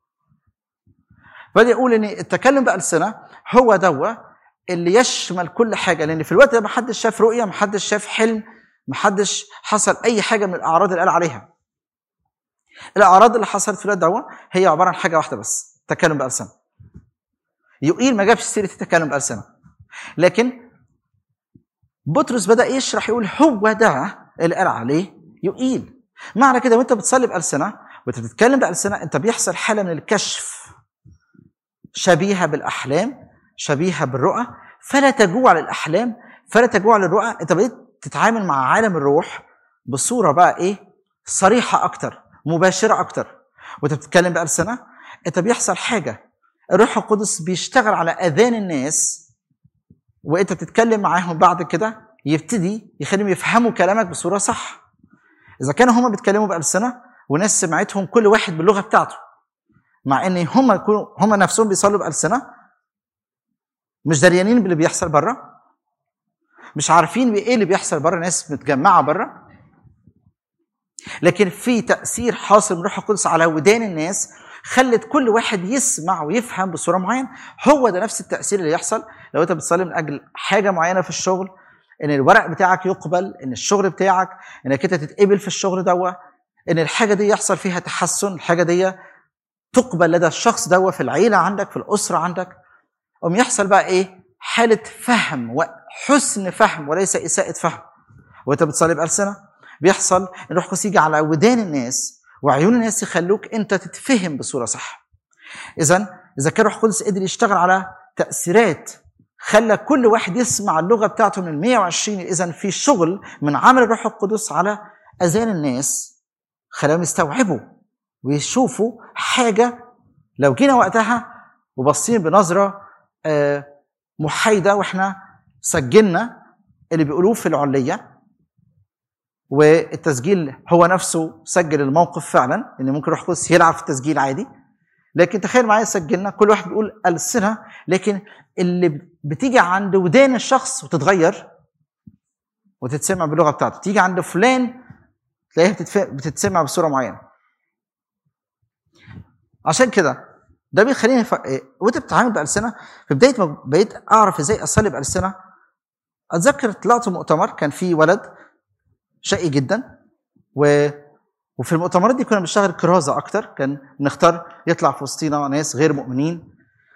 بدي اقول ان التكلم بالسنه هو دوا اللي يشمل كل حاجه لان في الوقت ده ما حدش شاف رؤيه ما حدش شاف حلم ما حدش حصل اي حاجه من الاعراض اللي قال عليها الاعراض اللي حصلت في الوقت دوا هي عباره عن حاجه واحده بس تكلم بالسنه يقيل ما جابش سيره التكلم بالسنه لكن بطرس بدا يشرح يقول هو ده اللي قال عليه يقيل معنى كده وانت بتصلي بالسنه وانت بتتكلم بالسنه انت بيحصل حاله من الكشف شبيهه بالاحلام شبيهه بالرؤى فلا تجوع للاحلام فلا تجوع للرؤى انت بديت تتعامل مع عالم الروح بصوره بقى ايه صريحه اكتر مباشره اكتر وانت بتتكلم بالسنه انت بيحصل حاجه الروح القدس بيشتغل على اذان الناس وانت بتتكلم معاهم بعد كده يبتدي يخليهم يفهموا كلامك بصوره صح اذا كانوا هم بيتكلموا بالسنه وناس سمعتهم كل واحد باللغه بتاعته مع ان هم يكونوا هم نفسهم بيصلوا بالسنه مش دريانين باللي بيحصل بره مش عارفين بايه اللي بيحصل بره ناس متجمعه بره لكن في تاثير حاصل من روح القدس على ودان الناس خلت كل واحد يسمع ويفهم بصوره معينه هو ده نفس التاثير اللي يحصل لو انت بتصلي من اجل حاجه معينه في الشغل ان الورق بتاعك يقبل ان الشغل بتاعك انك انت تتقبل في الشغل دوا ان الحاجه دي يحصل فيها تحسن الحاجه دي تقبل لدى الشخص دوا في العيله عندك في الاسره عندك قوم يحصل بقى ايه حاله فهم وحسن فهم وليس اساءه فهم وانت بتصلي بالسنه بيحصل ان الروح القدس يجي على ودان الناس وعيون الناس يخلوك انت تتفهم بصوره صح اذا اذا كان الروح القدس قدر يشتغل على تاثيرات خلى كل واحد يسمع اللغه بتاعته من ال 120 اذا في شغل من عمل الروح القدس على اذان الناس خلاهم يستوعبوا ويشوفوا حاجه لو جينا وقتها وبصين بنظره محايده واحنا سجلنا اللي بيقولوه في العليه والتسجيل هو نفسه سجل الموقف فعلا ان ممكن روح القدس يلعب في التسجيل عادي لكن تخيل معايا سجلنا كل واحد بيقول ألسنة لكن اللي بتيجي عند ودان الشخص وتتغير وتتسمع باللغة بتاعته تيجي عند فلان تلاقيها بتتسمع بصورة معينة عشان كده ده بيخليني ف... وانت بتتعامل بألسنة في بداية ما بقيت أعرف ازاي أصلي بألسنة أتذكر طلعت مؤتمر كان في ولد شقي جدا و وفي المؤتمرات دي كنا بنشتغل كرازه اكتر كان نختار يطلع في وسطينا ناس غير مؤمنين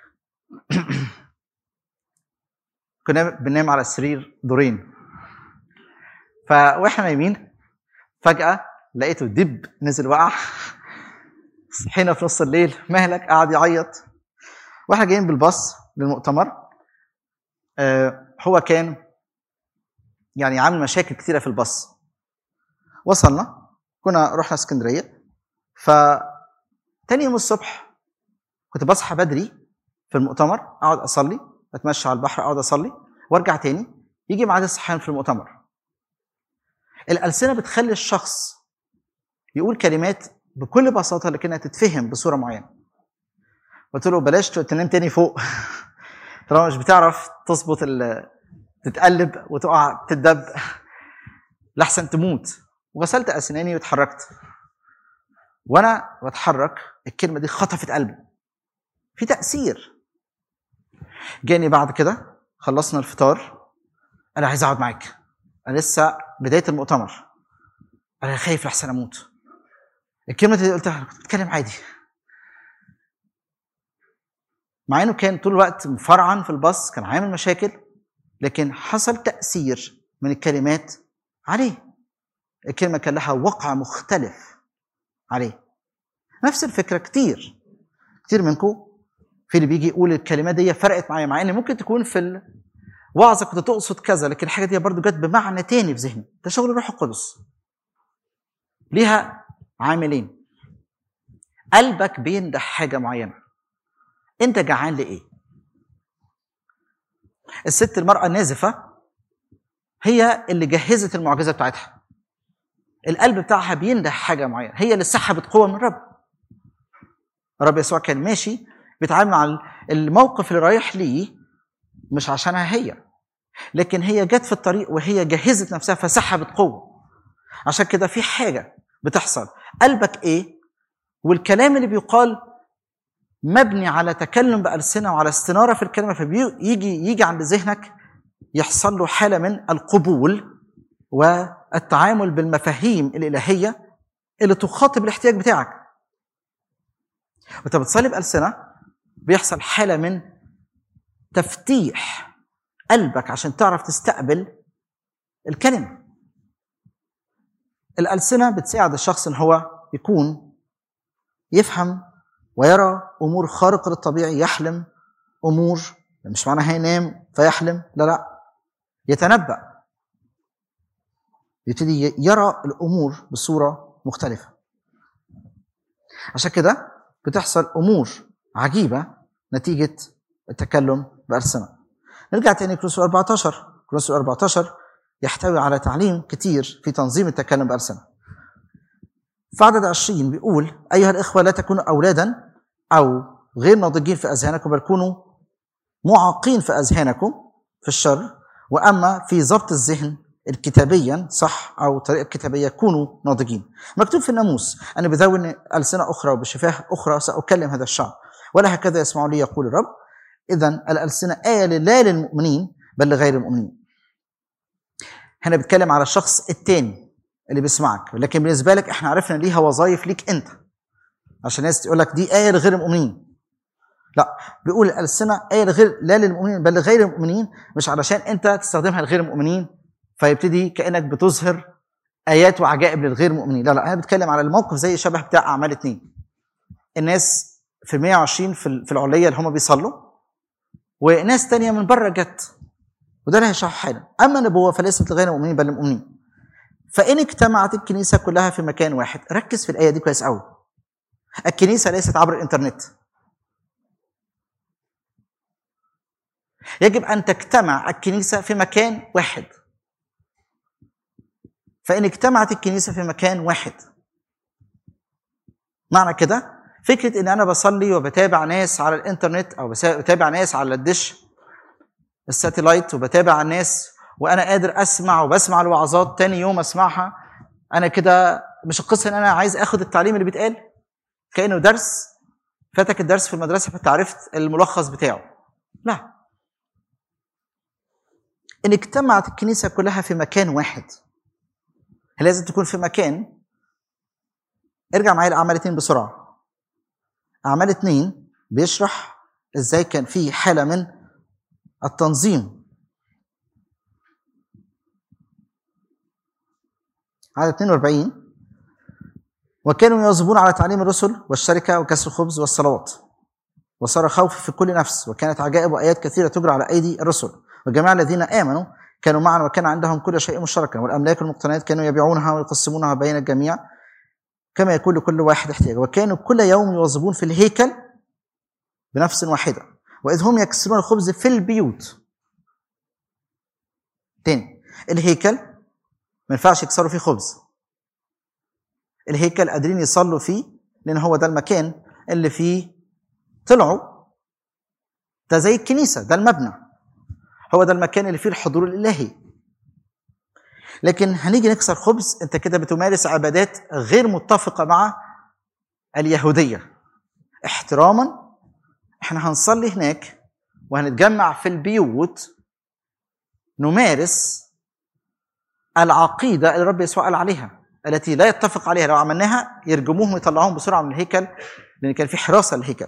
كنا بننام على السرير دورين ف واحنا نايمين فجاه لقيته دب نزل وقع صحينا في نص الليل مهلك قعد يعيط واحنا جايين بالباص للمؤتمر آه هو كان يعني عامل مشاكل كثيره في الباص وصلنا كنا رحنا اسكندريه ف تاني يوم الصبح كنت بصحى بدري في المؤتمر اقعد اصلي اتمشى على البحر اقعد اصلي وارجع تاني يجي ميعاد الصحيان في المؤتمر الالسنه بتخلي الشخص يقول كلمات بكل بساطه لكنها تتفهم بصوره معينه قلت له بلاش تنام تاني فوق طالما مش بتعرف تظبط ال- تتقلب وتقع تتدب لحسن تموت وغسلت اسناني واتحركت وانا بتحرك الكلمه دي خطفت قلبي في تاثير جاني بعد كده خلصنا الفطار انا عايز اقعد معاك انا لسه بدايه المؤتمر انا خايف لحسن اموت الكلمه دي قلتها أنا كنت بتكلم عادي مع انه كان طول الوقت مفرعن في الباص كان عامل مشاكل لكن حصل تاثير من الكلمات عليه الكلمه كان لها وقع مختلف عليه نفس الفكره كتير كتير منكم في اللي بيجي يقول الكلمات دي فرقت معايا مع ان ممكن تكون في الوعظه كنت تقصد كذا لكن الحاجه دي برضو جت بمعنى تاني في ذهني ده شغل الروح القدس ليها عاملين قلبك بينده حاجه معينه انت جعان لايه الست المراه النازفه هي اللي جهزت المعجزه بتاعتها القلب بتاعها بينده حاجه معينه هي اللي سحبت قوه من الرب الرب يسوع كان ماشي بيتعامل مع الموقف اللي رايح ليه مش عشانها هي لكن هي جت في الطريق وهي جهزت نفسها فسحبت قوه عشان كده في حاجه بتحصل قلبك ايه والكلام اللي بيقال مبني على تكلم بألسنة وعلى استنارة في الكلمة فبيجي يجي عند ذهنك يحصل له حالة من القبول والتعامل بالمفاهيم الإلهية اللي تخاطب الاحتياج بتاعك وانت بتصلي بألسنة بيحصل حالة من تفتيح قلبك عشان تعرف تستقبل الكلمة الألسنة بتساعد الشخص ان هو يكون يفهم ويرى امور خارقه للطبيعي يحلم امور مش معناها هينام فيحلم لا لا يتنبأ يبتدي يرى الامور بصوره مختلفه عشان كده بتحصل امور عجيبه نتيجه التكلم بألسنة نرجع تاني كروسو 14 كروسو 14 يحتوي على تعليم كتير في تنظيم التكلم بألسنة في عدد 20 بيقول أيها الإخوة لا تكونوا أولادا أو غير ناضجين في أذهانكم بل كونوا معاقين في أذهانكم في الشر وأما في ضبط الذهن الكتابيا صح أو طريقة كتابية كونوا ناضجين مكتوب في الناموس أنا بذون ألسنة أخرى وبشفاه أخرى سأكلم هذا الشعب ولا هكذا يسمع لي يقول الرب إذا الألسنة آية لا للمؤمنين بل لغير المؤمنين هنا بيتكلم على الشخص التاني اللي بيسمعك لكن بالنسبة لك احنا عرفنا ليها وظائف ليك انت عشان الناس تقول لك دي آية لغير المؤمنين لا بيقول الألسنة آية لغير لا للمؤمنين بل لغير المؤمنين مش علشان انت تستخدمها لغير المؤمنين فيبتدي كأنك بتظهر آيات وعجائب للغير المؤمنين لا لا أنا بتكلم على الموقف زي شبه بتاع أعمال اتنين الناس في 120 في في العلية اللي هم بيصلوا وناس تانية من بره جت وده اللي هيشرح حالا أما النبوة فليست لغير المؤمنين بل للمؤمنين فإن اجتمعت الكنيسة كلها في مكان واحد ركز في الآية دي كويس قوي الكنيسة ليست عبر الإنترنت يجب أن تجتمع الكنيسة في مكان واحد فإن اجتمعت الكنيسة في مكان واحد معنى كده فكرة إن أنا بصلي وبتابع ناس على الإنترنت أو بتابع ناس على الدش الساتلايت وبتابع الناس وأنا قادر أسمع وبسمع الوعظات تاني يوم أسمعها أنا كده مش القصة إن أنا عايز آخد التعليم اللي بيتقال كأنه درس فاتك الدرس في المدرسة فأنت عرفت الملخص بتاعه لا إن اجتمعت الكنيسة كلها في مكان واحد لازم تكون في مكان ارجع معايا لأعمال اتنين بسرعة أعمال اتنين بيشرح ازاي كان في حالة من التنظيم عدد 42 وكانوا يواظبون على تعليم الرسل والشركة وكسر الخبز والصلوات وصار خوف في كل نفس وكانت عجائب وآيات كثيرة تجرى على أيدي الرسل وجميع الذين آمنوا كانوا معا وكان عندهم كل شيء مشتركا والأملاك والمقتنيات كانوا يبيعونها ويقسمونها بين الجميع كما يكون لكل واحد احتياج وكانوا كل يوم يواظبون في الهيكل بنفس واحدة وإذ هم يكسرون الخبز في البيوت تاني الهيكل ما ينفعش يكسروا فيه خبز الهيكل قادرين يصلوا فيه لأن هو ده المكان اللي فيه طلعوا ده زي الكنيسة ده المبنى هو ده المكان اللي فيه الحضور الإلهي لكن هنيجي نكسر خبز انت كده بتمارس عبادات غير متفقة مع اليهودية احتراما احنا هنصلي هناك وهنتجمع في البيوت نمارس العقيدة اللي الرب يسوع قال عليها التي لا يتفق عليها لو عملناها يرجموهم ويطلعوهم بسرعة من الهيكل لأن كان في حراسة للهيكل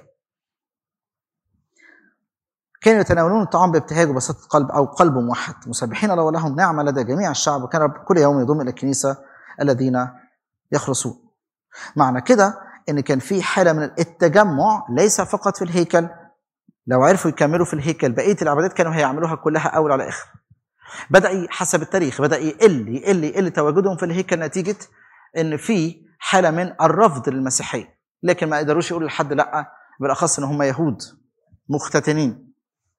كانوا يتناولون الطعام بابتهاج وبساطة قلب أو قلب موحد مسبحين الله ولهم نعمة لدى جميع الشعب وكان رب كل يوم يضم إلى الكنيسة الذين يخلصون معنى كده إن كان في حالة من التجمع ليس فقط في الهيكل لو عرفوا يكملوا في الهيكل بقية العبادات كانوا هيعملوها كلها أول على آخر بدأ حسب التاريخ بدأ يقل يقل يقل تواجدهم في الهيكل نتيجة إن في حالة من الرفض للمسيحية لكن ما قدروش يقولوا لحد لأ بالأخص إن هم يهود مختتنين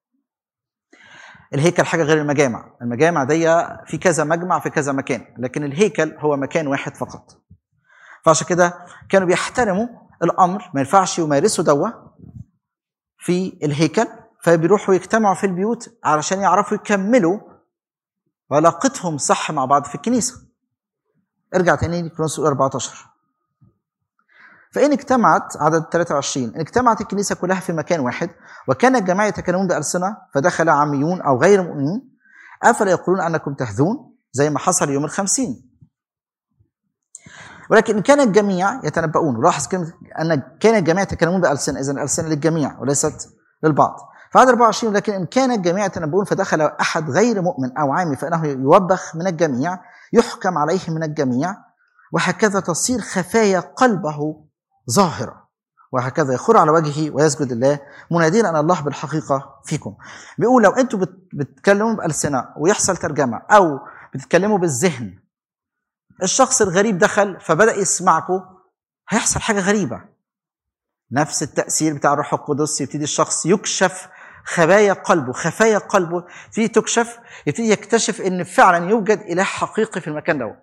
الهيكل حاجه غير المجامع المجامع دي في كذا مجمع في كذا مكان لكن الهيكل هو مكان واحد فقط فعشان كده كانوا بيحترموا الامر ما ينفعش يمارسوا دوا في الهيكل فبيروحوا يجتمعوا في البيوت علشان يعرفوا يكملوا علاقتهم صح مع بعض في الكنيسه ارجع تاني لكرونس 14 فإن اجتمعت عدد 23 إن اجتمعت الكنيسة كلها في مكان واحد وكان الجماعة يتكلمون بألسنة فدخل عميون أو غير مؤمنين أفلا يقولون أنكم تهذون زي ما حصل يوم الخمسين ولكن إن كان الجميع يتنبؤون لاحظ كلمة أن كان الجميع يتكلمون بألسنة إذا الألسنة للجميع وليست للبعض فعدد 24 لكن إن كان الجميع يتنبؤون فدخل أحد غير مؤمن أو عامي فإنه يوبخ من الجميع يحكم عليه من الجميع وهكذا تصير خفايا قلبه ظاهرة وهكذا يخر على وجهه ويسجد الله منادين أن الله بالحقيقة فيكم بيقول لو أنتوا بتتكلموا بألسنة ويحصل ترجمة أو بتتكلموا بالذهن الشخص الغريب دخل فبدأ يسمعكم هيحصل حاجة غريبة نفس التأثير بتاع الروح القدس يبتدي الشخص يكشف خبايا قلبه خفايا قلبه تبتدي تكشف يبتدي يكتشف ان فعلا يوجد اله حقيقي في المكان دوت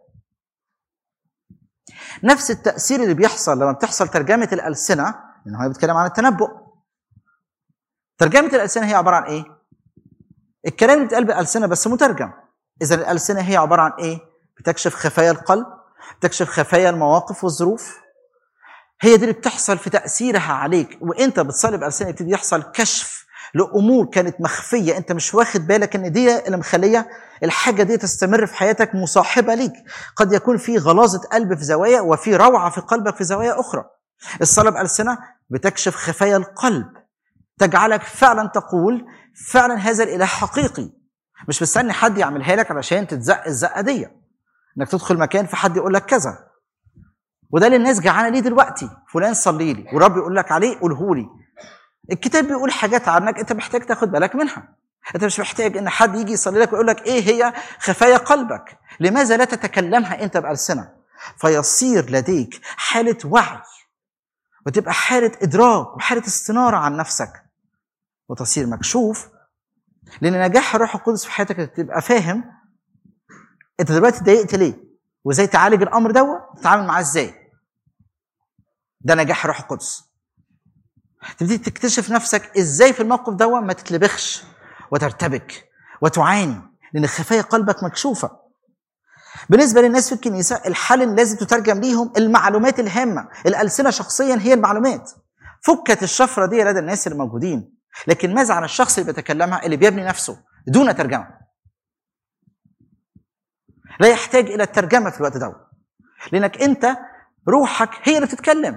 نفس التأثير اللي بيحصل لما بتحصل ترجمة الألسنة لأن هو بيتكلم عن التنبؤ ترجمة الألسنة هي عبارة عن إيه؟ الكلام اللي بيتقال بالألسنة بس مترجم إذا الألسنة هي عبارة عن إيه؟ بتكشف خفايا القلب بتكشف خفايا المواقف والظروف هي دي اللي بتحصل في تأثيرها عليك وأنت بتصلي بألسنة يبتدي يحصل كشف لامور كانت مخفيه انت مش واخد بالك ان دي اللي مخليه الحاجه دي تستمر في حياتك مصاحبه ليك قد يكون في غلاظه قلب في زوايا وفي روعه في قلبك في زوايا اخرى الصلاه بالسنه بتكشف خفايا القلب تجعلك فعلا تقول فعلا هذا الاله حقيقي مش مستني حد يعملها لك علشان تتزق الزقه دي انك تدخل مكان فحد يقول لك كذا وده اللي الناس جعانه ليه دلوقتي فلان صلي لي ورب يقول لك عليه قوله لي الكتاب بيقول حاجات عنك انت محتاج تاخد بالك منها انت مش محتاج ان حد يجي يصلي لك ويقول لك ايه هي خفايا قلبك لماذا لا تتكلمها انت بألسنة فيصير لديك حالة وعي وتبقى حالة إدراك وحالة استنارة عن نفسك وتصير مكشوف لأن نجاح الروح القدس في حياتك تبقى فاهم أنت دلوقتي اتضايقت ليه؟ وإزاي تعالج الأمر دوت؟ تتعامل معاه إزاي؟ ده نجاح الروح القدس تبتدي تكتشف نفسك ازاي في الموقف ده ما تتلبخش وترتبك وتعاني لان خفايا قلبك مكشوفه بالنسبه للناس في الكنيسه الحل اللي لازم تترجم ليهم المعلومات الهامه الالسنه شخصيا هي المعلومات فكت الشفره دي لدى الناس اللي موجودين لكن ماذا عن الشخص اللي بيتكلمها اللي بيبني نفسه دون ترجمه لا يحتاج الى الترجمه في الوقت ده لانك انت روحك هي اللي بتتكلم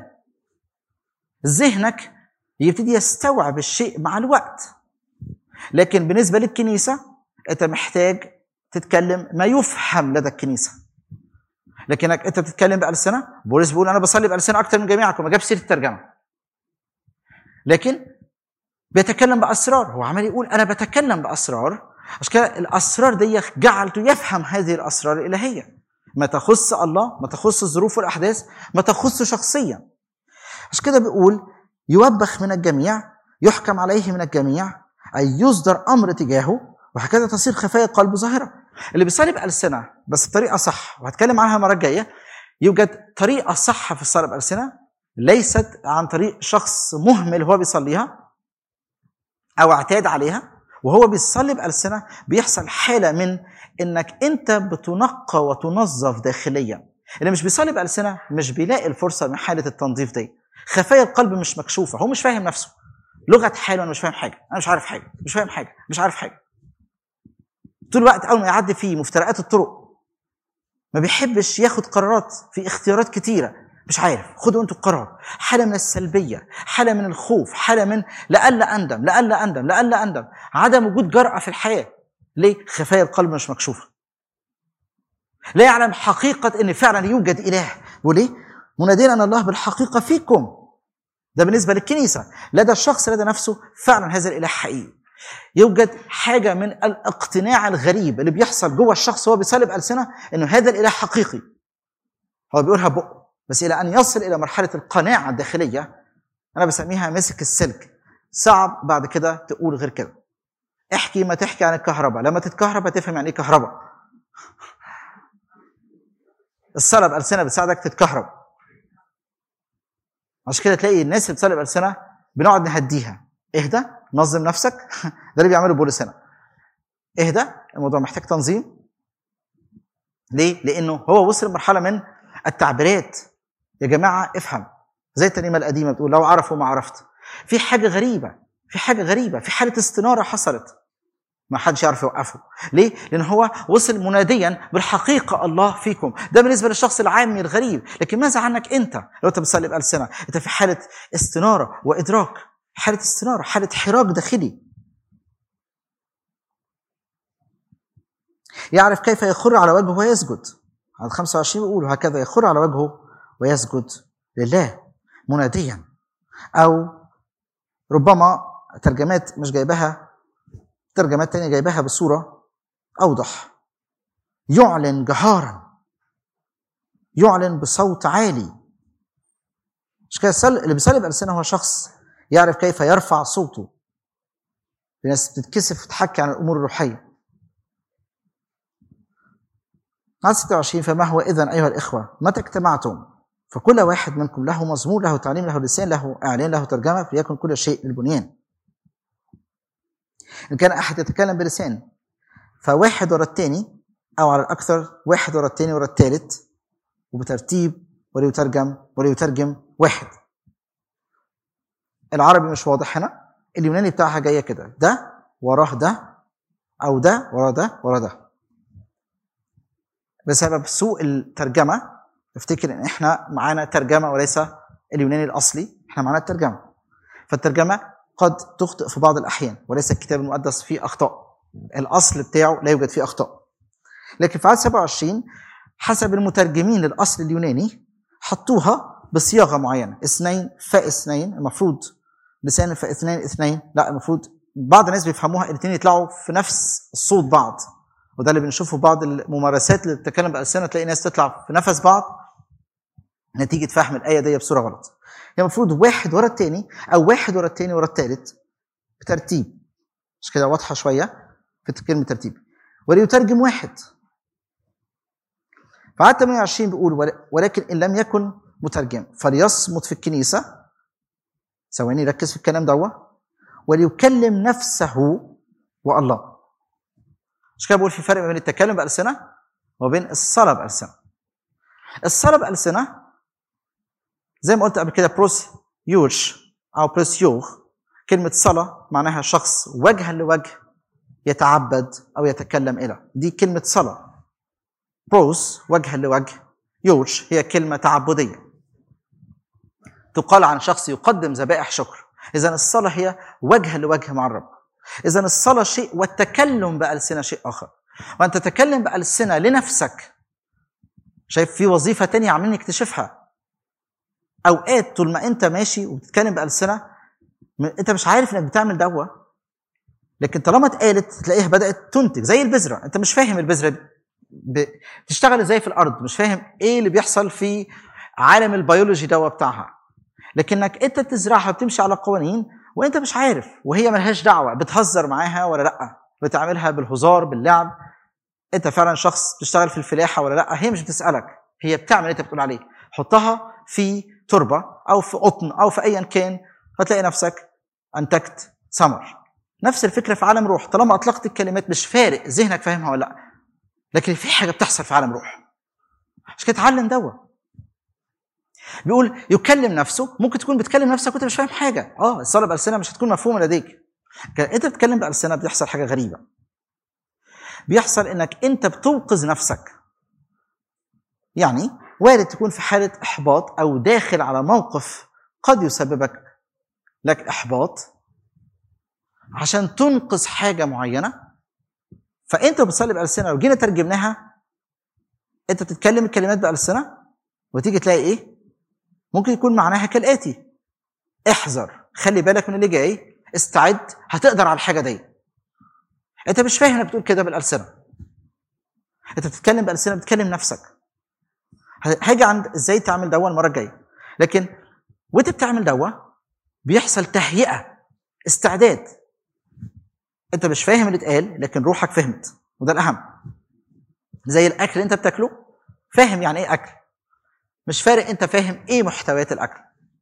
ذهنك يبتدي يستوعب الشيء مع الوقت لكن بالنسبة للكنيسة أنت محتاج تتكلم ما يفهم لدى الكنيسة لكنك أنت بتتكلم بألسنة بولس بيقول أنا بصلي بألسنة أكتر من جميعكم ما جابش سيرة الترجمة لكن بيتكلم بأسرار هو عمال يقول أنا بتكلم بأسرار عشان كده الأسرار دي جعلته يفهم هذه الأسرار الإلهية ما تخص الله ما تخص الظروف والاحداث ما تخص شخصيا عشان كده بيقول يوبخ من الجميع يحكم عليه من الجميع اي يصدر امر تجاهه وهكذا تصير خفايا القلب ظاهره اللي بيصلي بالسنه بس بطريقه صح وهتكلم عنها المره الجايه يوجد طريقه صح في الصلاه بالسنه ليست عن طريق شخص مهمل هو بيصليها او اعتاد عليها وهو بيصلي بألسنة بيحصل حالة من انك انت بتنقى وتنظف داخليا اللي مش بيصلي بألسنة مش بيلاقي الفرصة من حالة التنظيف دي خفايا القلب مش مكشوفة هو مش فاهم نفسه لغة حاله انا مش فاهم حاجة انا مش عارف حاجة مش فاهم حاجة مش عارف حاجة طول الوقت اول ما يعدي فيه مفترقات الطرق ما بيحبش ياخد قرارات في اختيارات كتيره مش عارف خدوا انتوا القرار حاله من السلبيه حاله من الخوف حاله من لألا اندم لألا اندم لألا اندم عدم وجود جرأه في الحياه ليه خفايا القلب مش مكشوفه لا يعلم حقيقه ان فعلا يوجد اله وليه منادين ان الله بالحقيقه فيكم ده بالنسبه للكنيسه لدى الشخص لدى نفسه فعلا هذا الاله حقيقي يوجد حاجه من الاقتناع الغريب اللي بيحصل جوه الشخص وهو بيصلي بألسنة انه هذا الاله حقيقي هو بيقولها بقه بس الى ان يصل الى مرحله القناعه الداخليه انا بسميها مسك السلك صعب بعد كده تقول غير كده احكي ما تحكي عن الكهرباء لما تتكهرب هتفهم يعني ايه كهرباء الصلاه بألسنة بتساعدك تتكهرب عشان كده تلاقي الناس اللي بتصلي بألسنة بنقعد نهديها اهدى نظم نفسك ده اللي بيعمله بولس هنا اهدى الموضوع محتاج تنظيم ليه؟ لانه هو وصل لمرحله من التعبيرات يا جماعه افهم زي الترنيمه القديمه بتقول لو عرفوا ما عرفت في حاجه غريبه في حاجه غريبه في حاله استناره حصلت ما حدش يعرف يوقفه ليه لان هو وصل مناديا بالحقيقه الله فيكم ده بالنسبه للشخص العامي الغريب لكن ماذا عنك انت لو انت بتصلي بألسنة انت في حاله استناره وادراك حاله استناره حاله حراك داخلي يعرف كيف يخر على وجهه ويسجد على 25 بيقول هكذا يخر على وجهه ويسجد لله مناديا او ربما ترجمات مش جايبها ترجمات تانية جايبها بصورة أوضح يعلن جهارا يعلن بصوت عالي مش كده السل- اللي بيصلي بألسنة هو شخص يعرف كيف يرفع صوته في ناس بتتكسف وتحكي عن الأمور الروحية عدد 26 فما هو إذا أيها الإخوة متى اجتمعتم فكل واحد منكم له مزمور له تعليم له لسان له إعلان له ترجمة فليكن كل شيء للبنيان إن كان أحد يتكلم بلسان فواحد ورا الثاني أو على الأكثر واحد ورا الثاني ورا الثالث وبترتيب وليترجم وليترجم واحد العربي مش واضح هنا اليوناني بتاعها جايه كده ده وراه ده او ده وراه ده وراه ده بسبب سوء الترجمه افتكر ان احنا معانا ترجمه وليس اليوناني الاصلي احنا معانا الترجمه فالترجمه قد تخطئ في بعض الاحيان وليس الكتاب المقدس فيه اخطاء الاصل بتاعه لا يوجد فيه اخطاء لكن في عدد 27 حسب المترجمين للاصل اليوناني حطوها بصياغه معينه اثنين فاثنين المفروض لسان فاثنين اثنين لا المفروض بعض الناس بيفهموها الاثنين يطلعوا في نفس الصوت بعض وده اللي بنشوفه في بعض الممارسات اللي بتتكلم بألسنة تلاقي ناس تطلع في نفس بعض نتيجة فهم الآية دي بصورة غلط هي المفروض واحد ورا التاني أو واحد ورا التاني ورا التالت بترتيب مش كده واضحة شوية في كلمة ترتيب وليترجم واحد فعدد 28 بيقول ول- ولكن إن لم يكن مترجم فليصمت في الكنيسة ثواني ركز في الكلام دوا وليكلم نفسه والله مش كده بقول في فرق بين التكلم بألسنة وبين الصلاة بألسنة الصلاة بألسنة زي ما قلت قبل كده بروس يوش أو بروس يوغ كلمة صلاة معناها شخص وجها لوجه يتعبد أو يتكلم إلى دي كلمة صلاة بروس وجها لوجه يوش هي كلمة تعبدية تقال عن شخص يقدم ذبائح شكر إذا الصلاة هي وجها لوجه مع الرب إذا الصلاة شيء والتكلم بألسنة شيء آخر وأن تتكلم بألسنة لنفسك شايف في وظيفة تانية عاملين نكتشفها أوقات طول ما أنت ماشي وبتتكلم بألسنة م- أنت مش عارف إنك بتعمل دوا لكن طالما اتقالت تلاقيها بدأت تنتج زي البذرة أنت مش فاهم البذرة دي بتشتغل ازاي في الارض مش فاهم ايه اللي بيحصل في عالم البيولوجي دوا بتاعها لكنك انت بتزرعها بتمشي على قوانين وانت مش عارف وهي ملهاش دعوه بتهزر معاها ولا لا بتعملها بالهزار باللعب انت فعلا شخص بتشتغل في الفلاحه ولا لا هي مش بتسالك هي بتعمل اللي انت بتقول عليه حطها في تربه او في قطن او في ايا كان هتلاقي نفسك انتجت ثمر نفس الفكره في عالم روح طالما اطلقت الكلمات مش فارق ذهنك فاهمها ولا لا لكن في حاجه بتحصل في عالم روح عشان كده اتعلم دوا بيقول يكلم نفسه ممكن تكون بتكلم نفسك وانت مش فاهم حاجه اه الصلاه بالسنه مش هتكون مفهومه لديك انت بتتكلم بالسنه بيحصل حاجه غريبه بيحصل انك انت بتوقظ نفسك يعني وارد تكون في حاله احباط او داخل على موقف قد يسببك لك احباط عشان تنقذ حاجه معينه فانت بتصلي بالسنه لو جينا ترجمناها انت بتتكلم الكلمات بالسنه وتيجي تلاقي ايه ممكن يكون معناها كالاتي احذر خلي بالك من اللي جاي استعد هتقدر على الحاجه دي انت مش فاهم انك بتقول كده بالالسنه انت بتتكلم بالسنه بتكلم نفسك هاجي عند ازاي تعمل دوا المره الجايه لكن وانت بتعمل دوا بيحصل تهيئه استعداد انت مش فاهم اللي اتقال لكن روحك فهمت وده الاهم زي الاكل اللي انت بتاكله فاهم يعني ايه اكل مش فارق انت فاهم ايه محتويات الاكل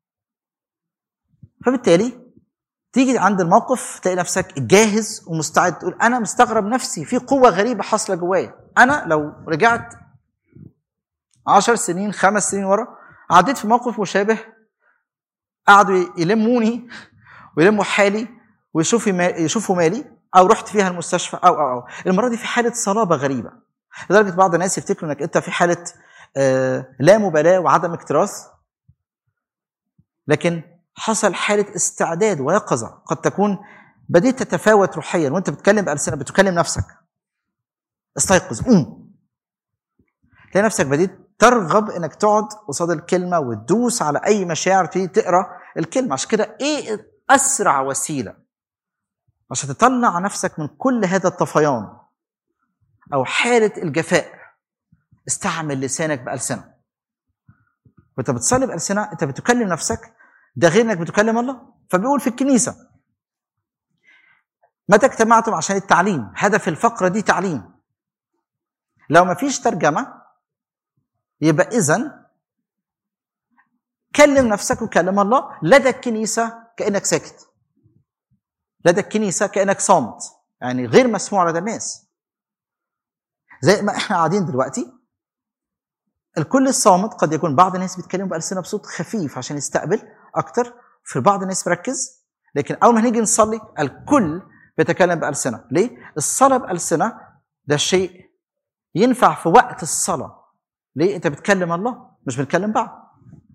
فبالتالي تيجي عند الموقف تلاقي نفسك جاهز ومستعد تقول انا مستغرب نفسي في قوه غريبه حاصله جوايا انا لو رجعت عشر سنين خمس سنين ورا عديت في موقف مشابه قعدوا يلموني ويلموا حالي ويشوفوا يشوفوا مالي او رحت فيها المستشفى او او او المره دي في حاله صلابه غريبه لدرجه بعض الناس يفتكروا انك انت في حاله آه لا مبالاه وعدم اكتراث لكن حصل حاله استعداد ويقظه قد تكون بديت تتفاوت روحيا وانت بتتكلم بالسنه بتكلم نفسك استيقظ قوم تلاقي نفسك بديت ترغب انك تقعد قصاد الكلمه وتدوس على اي مشاعر تيجي تقرا الكلمه عشان كده ايه اسرع وسيله عشان تطلع نفسك من كل هذا الطفيان او حاله الجفاء استعمل لسانك بالسنه وانت بتصلي بالسنه انت بتكلم نفسك ده غير انك بتكلم الله فبيقول في الكنيسه متى اجتمعتم عشان التعليم هدف الفقره دي تعليم لو ما فيش ترجمه يبقى اذا كلم نفسك وكلم الله لدى الكنيسه كانك ساكت لدى الكنيسه كانك صامت يعني غير مسموع لدى الناس زي ما احنا قاعدين دلوقتي الكل الصامت قد يكون بعض الناس بيتكلموا بألسنة بصوت خفيف عشان يستقبل أكتر في بعض الناس مركز لكن أول ما نيجي نصلي الكل بيتكلم بألسنة ليه؟ الصلاة بألسنة ده شيء ينفع في وقت الصلاة ليه؟ أنت بتكلم الله مش بنتكلم بعض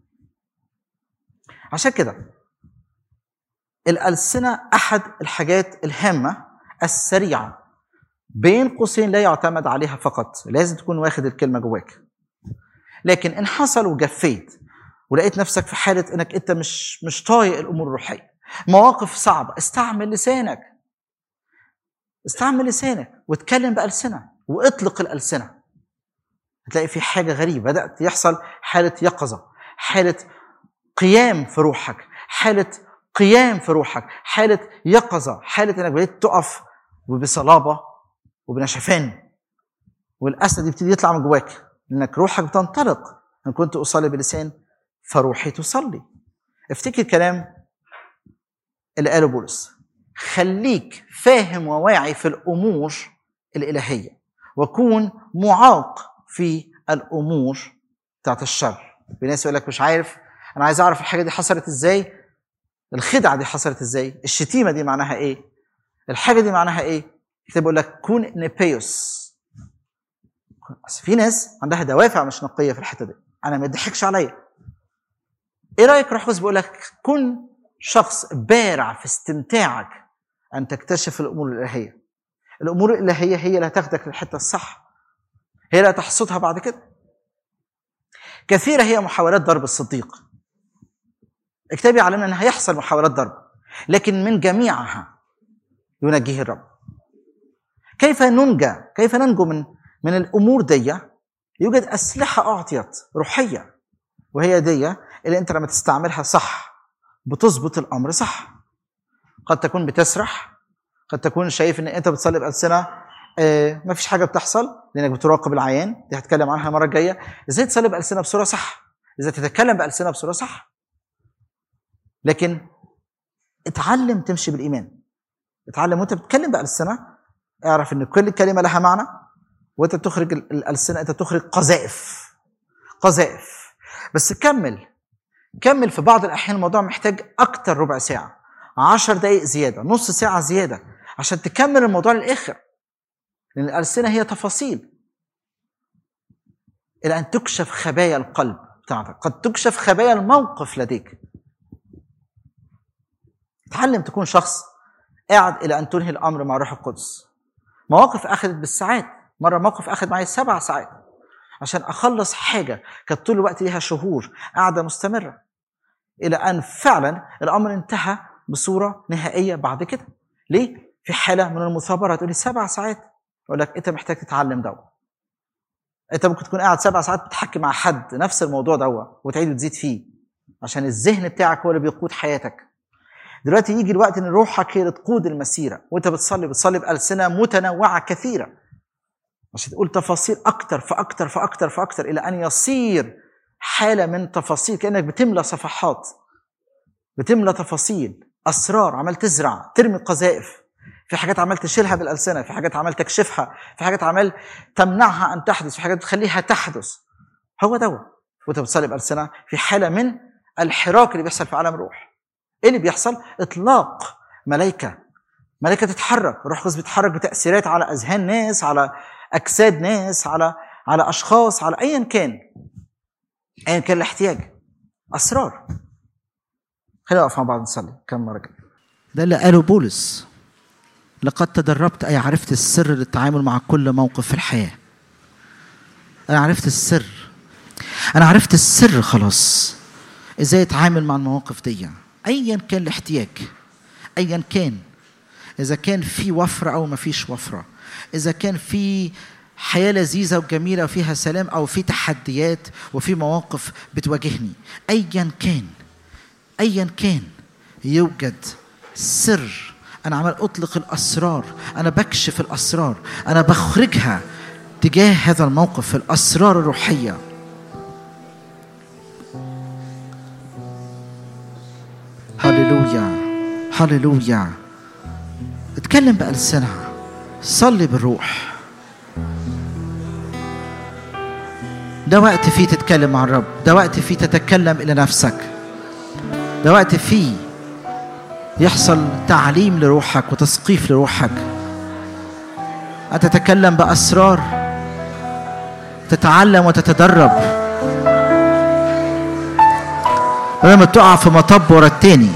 عشان كده الألسنة أحد الحاجات الهامة السريعة بين قوسين لا يعتمد عليها فقط لازم تكون واخد الكلمة جواك لكن ان حصل وجفيت ولقيت نفسك في حاله انك انت مش مش طايق الامور الروحيه مواقف صعبه استعمل لسانك استعمل لسانك واتكلم بالسنه واطلق الالسنه هتلاقي في حاجه غريبه بدات يحصل حاله يقظه حاله قيام في روحك حاله قيام في روحك حاله يقظه حاله انك بديت تقف وبصلابه وبنشفان والاسد يبتدي يطلع من جواك لانك روحك بتنطلق ان كنت اصلي بلسان فروحي تصلي افتكر كلام اللي قاله بولس خليك فاهم وواعي في الامور الالهيه وكون معاق في الامور بتاعت الشر في ناس يقول لك مش عارف انا عايز اعرف الحاجه دي حصلت ازاي الخدعه دي حصلت ازاي الشتيمه دي معناها ايه الحاجه دي معناها ايه كتاب بيقول لك كون نيبيوس بس في ناس عندها دوافع مش نقيه في الحته دي انا ما يضحكش عليا ايه رايك روح بيقول لك كن شخص بارع في استمتاعك ان تكتشف الامور الالهيه الامور الالهيه هي اللي هتاخدك للحته الصح هي اللي هتحصدها بعد كده كثيره هي محاولات ضرب الصديق الكتاب يعلمنا ان هيحصل محاولات ضرب لكن من جميعها ينجيه الرب كيف ننجى كيف ننجو من من الامور دي يوجد اسلحه اعطيت روحيه وهي دي اللي انت لما تستعملها صح بتظبط الامر صح قد تكون بتسرح قد تكون شايف ان انت بتصلي بالسنه آه ما فيش حاجه بتحصل لانك بتراقب العيان دي هتكلم عنها المره الجايه ازاي تصلي بالسنه بصوره صح ازاي تتكلم بالسنه بصوره صح لكن اتعلم تمشي بالايمان اتعلم وانت بتتكلم بالسنه اعرف ان كل كلمه لها معنى وانت بتخرج ال- الالسنه انت بتخرج قذائف قذائف بس كمل كمل في بعض الاحيان الموضوع محتاج اكتر ربع ساعه عشر دقائق زياده نص ساعه زياده عشان تكمل الموضوع للاخر لان الالسنه هي تفاصيل الى ان تكشف خبايا القلب بتاعتك قد تكشف خبايا الموقف لديك تعلم تكون شخص قاعد الى ان تنهي الامر مع روح القدس مواقف اخذت بالساعات مره موقف اخذ معي سبع ساعات عشان اخلص حاجه كانت طول الوقت ليها شهور قاعده مستمره الى ان فعلا الامر انتهى بصوره نهائيه بعد كده ليه في حاله من المثابره تقول لي سبع ساعات اقول لك انت محتاج تتعلم دوا انت ممكن تكون قاعد سبع ساعات بتحكي مع حد نفس الموضوع دوا وتعيد وتزيد فيه عشان الذهن بتاعك هو اللي بيقود حياتك دلوقتي يجي الوقت ان روحك هي اللي تقود المسيره وانت بتصلي بتصلي بالسنه متنوعه كثيره عشان تقول تفاصيل اكتر فاكتر فاكتر فاكتر الى ان يصير حاله من تفاصيل كانك بتملى صفحات بتملى تفاصيل اسرار عمال تزرع ترمي قذائف في حاجات عمال تشيلها بالالسنه في حاجات عمال تكشفها في حاجات عمال تمنعها ان تحدث في حاجات تخليها تحدث هو دوا وانت بتصلي بالسنه في حاله من الحراك اللي بيحصل في عالم الروح ايه اللي بيحصل اطلاق ملائكه ملائكه تتحرك روح القدس بيتحرك بتاثيرات على اذهان ناس على اجساد ناس على على اشخاص على ايا كان ايا كان الاحتياج اسرار خلينا نقف مع بعض نصلي كم مره كده ده اللي قاله بولس لقد تدربت أي عرفت السر للتعامل مع كل موقف في الحياة أنا عرفت السر أنا عرفت السر خلاص إزاي أتعامل مع المواقف دي أيا كان الاحتياج أيا كان إذا كان في وفرة أو ما فيش وفرة إذا كان في حياة لذيذة وجميلة وفيها سلام أو في تحديات وفي مواقف بتواجهني أيا كان ايا كان يوجد سر انا عمال اطلق الاسرار انا بكشف الاسرار انا بخرجها تجاه هذا الموقف الاسرار الروحيه هللويا هللويا اتكلم بألسنة صلي بالروح ده وقت فيه تتكلم مع الرب ده وقت فيه تتكلم إلى نفسك ده وقت فيه يحصل تعليم لروحك وتثقيف لروحك أن تتكلم بأسرار تتعلم وتتدرب بدل ما تقع في مطب ورا التاني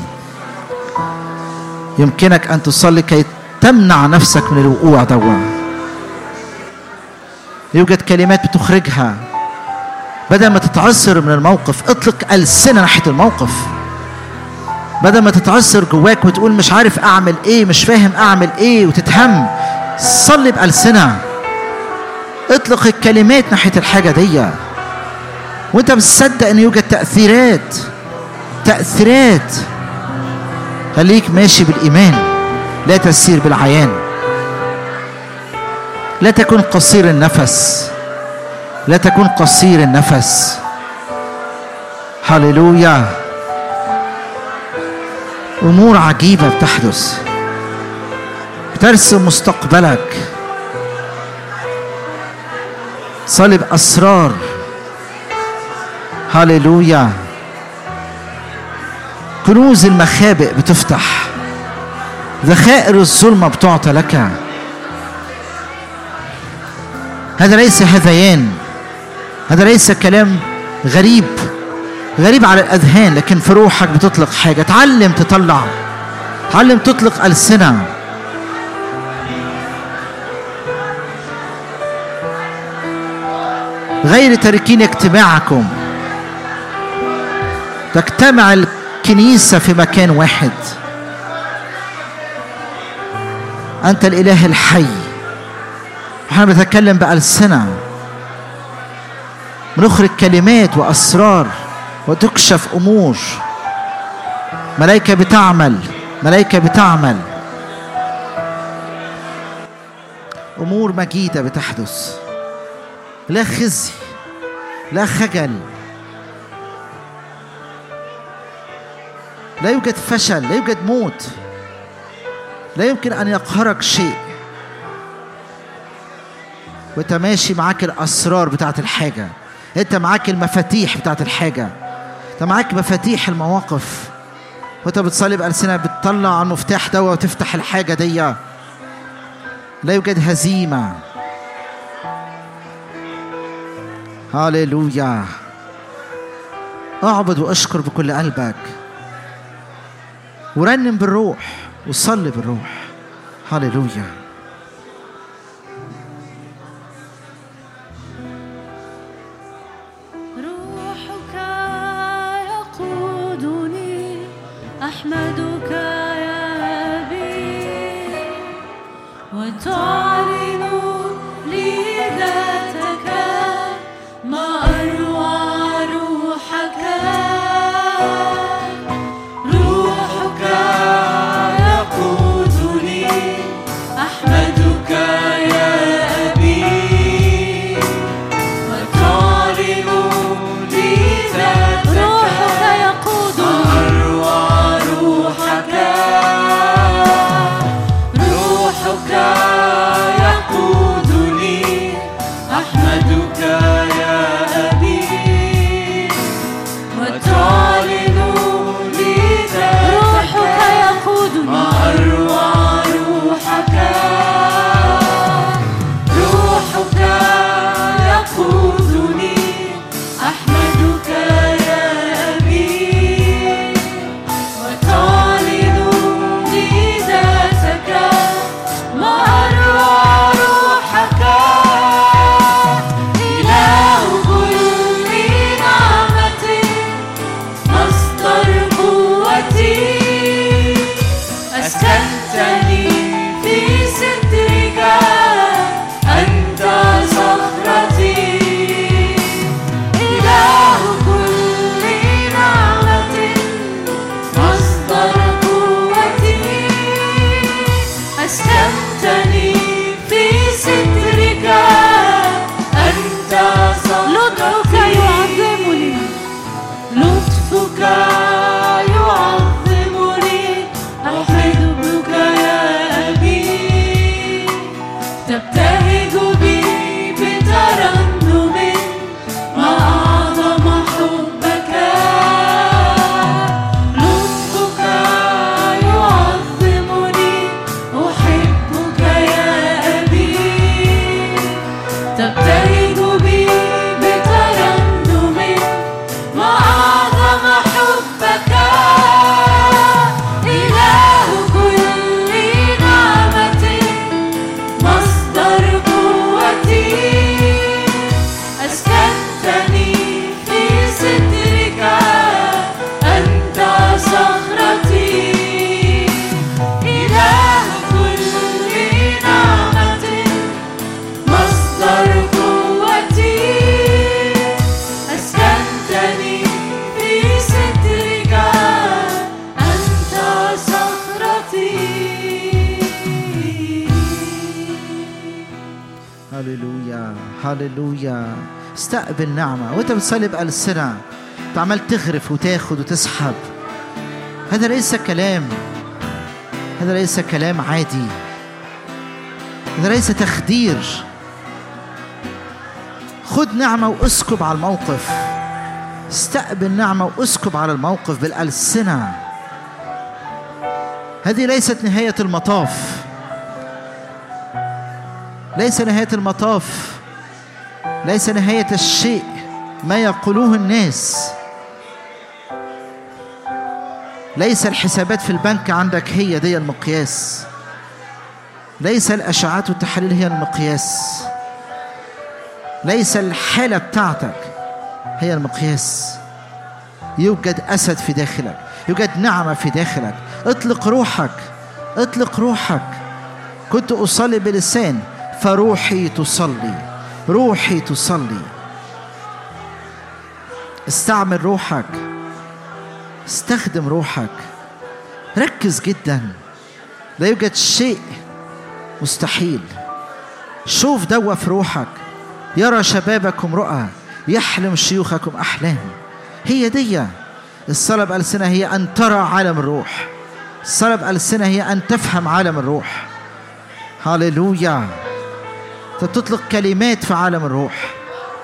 يمكنك أن تصلي كي تمنع نفسك من الوقوع دوا يوجد كلمات بتخرجها بدل ما تتعثر من الموقف اطلق ألسنة ناحية الموقف بدل ما تتعثر جواك وتقول مش عارف اعمل ايه مش فاهم اعمل ايه وتتهم صلي بألسنة اطلق الكلمات ناحية الحاجة دي وانت بتصدق ان يوجد تأثيرات تأثيرات خليك ماشي بالإيمان لا تسير بالعيان لا تكن قصير النفس لا تكن قصير النفس هللويا امور عجيبه بتحدث بترسم مستقبلك صلب اسرار هللويا كنوز المخابئ بتفتح ذخائر الظلمه بتعطى لك هذا ليس هذيان هذا ليس كلام غريب غريب على الأذهان لكن في روحك بتطلق حاجة تعلم تطلع تعلم تطلق ألسنة غير تاركين اجتماعكم تجتمع الكنيسة في مكان واحد أنت الإله الحي احنا بنتكلم بألسنة بنخرج كلمات وأسرار وتكشف أمور ملائكة بتعمل ملائكة بتعمل أمور مجيدة بتحدث لا خزي لا خجل لا يوجد فشل لا يوجد موت لا يمكن أن يقهرك شيء وانت ماشي معاك الأسرار بتاعت الحاجة انت معاك المفاتيح بتاعت الحاجة انت معاك مفاتيح المواقف وانت بتصلي بألسنة بتطلع على المفتاح ده وتفتح الحاجة دي لا يوجد هزيمة هاليلويا اعبد واشكر بكل قلبك ورنم بالروح وصلي بالروح هاليلويا روحك يقودني أحمدك يا أبي وتعلن لي ذاتك ما أروع روحك روحك يقودني أحمدك يا أبي وتعلن لي ذاتك روحك يقودني أروع روحك روحك يقودني أحمدك يا أبي وتعلن لي ذاتك روحك يقودني ما أروع روحك روحك يقودني أحمدك يا أبي وتعلن لي ذاتك ما أروع روحك إله كل نعمة مصدر قوتي أسكنتني في سترك أنت صخرتي إله كل نعمة مصدر قوتي أسكنتني في سترك أنت صخرتي لطفك يعظمني لطفك يعظمني أحمدك يا أبي تبتهج بي بترنم ما أعظم حبك لطفك يعظمني أحبك يا أبي تبتهج بي بترنم ما أعظم حبك إله كل نعمة مصدر قوتي أسكنتني في سترك أنت صخرتي إله كل نعمة مصدر قوتي أسكنتني في سترك أنت صخرتي هللويا هللويا استقبل نعمة وانت بتصلي بألسنة انت عمال تغرف وتاخد وتسحب هذا ليس كلام هذا ليس كلام عادي هذا ليس تخدير خد نعمة واسكب على الموقف استقبل نعمة واسكب على الموقف بالألسنة هذه ليست نهاية المطاف ليس نهاية المطاف ليس نهاية الشيء ما يقولوه الناس ليس الحسابات في البنك عندك هي دي المقياس ليس الأشعات والتحاليل هي المقياس ليس الحالة بتاعتك هي المقياس يوجد أسد في داخلك يوجد نعمة في داخلك اطلق روحك اطلق روحك كنت أصلي بلسان فروحي تصلي روحي تصلي استعمل روحك استخدم روحك ركز جدا لا يوجد شيء مستحيل شوف دوا في روحك يرى شبابكم رؤى يحلم شيوخكم أحلام هي دي الصلاة بألسنة هي أن ترى عالم الروح الصلاة بألسنة هي أن تفهم عالم الروح هاليلويا أنت بتطلق كلمات في عالم الروح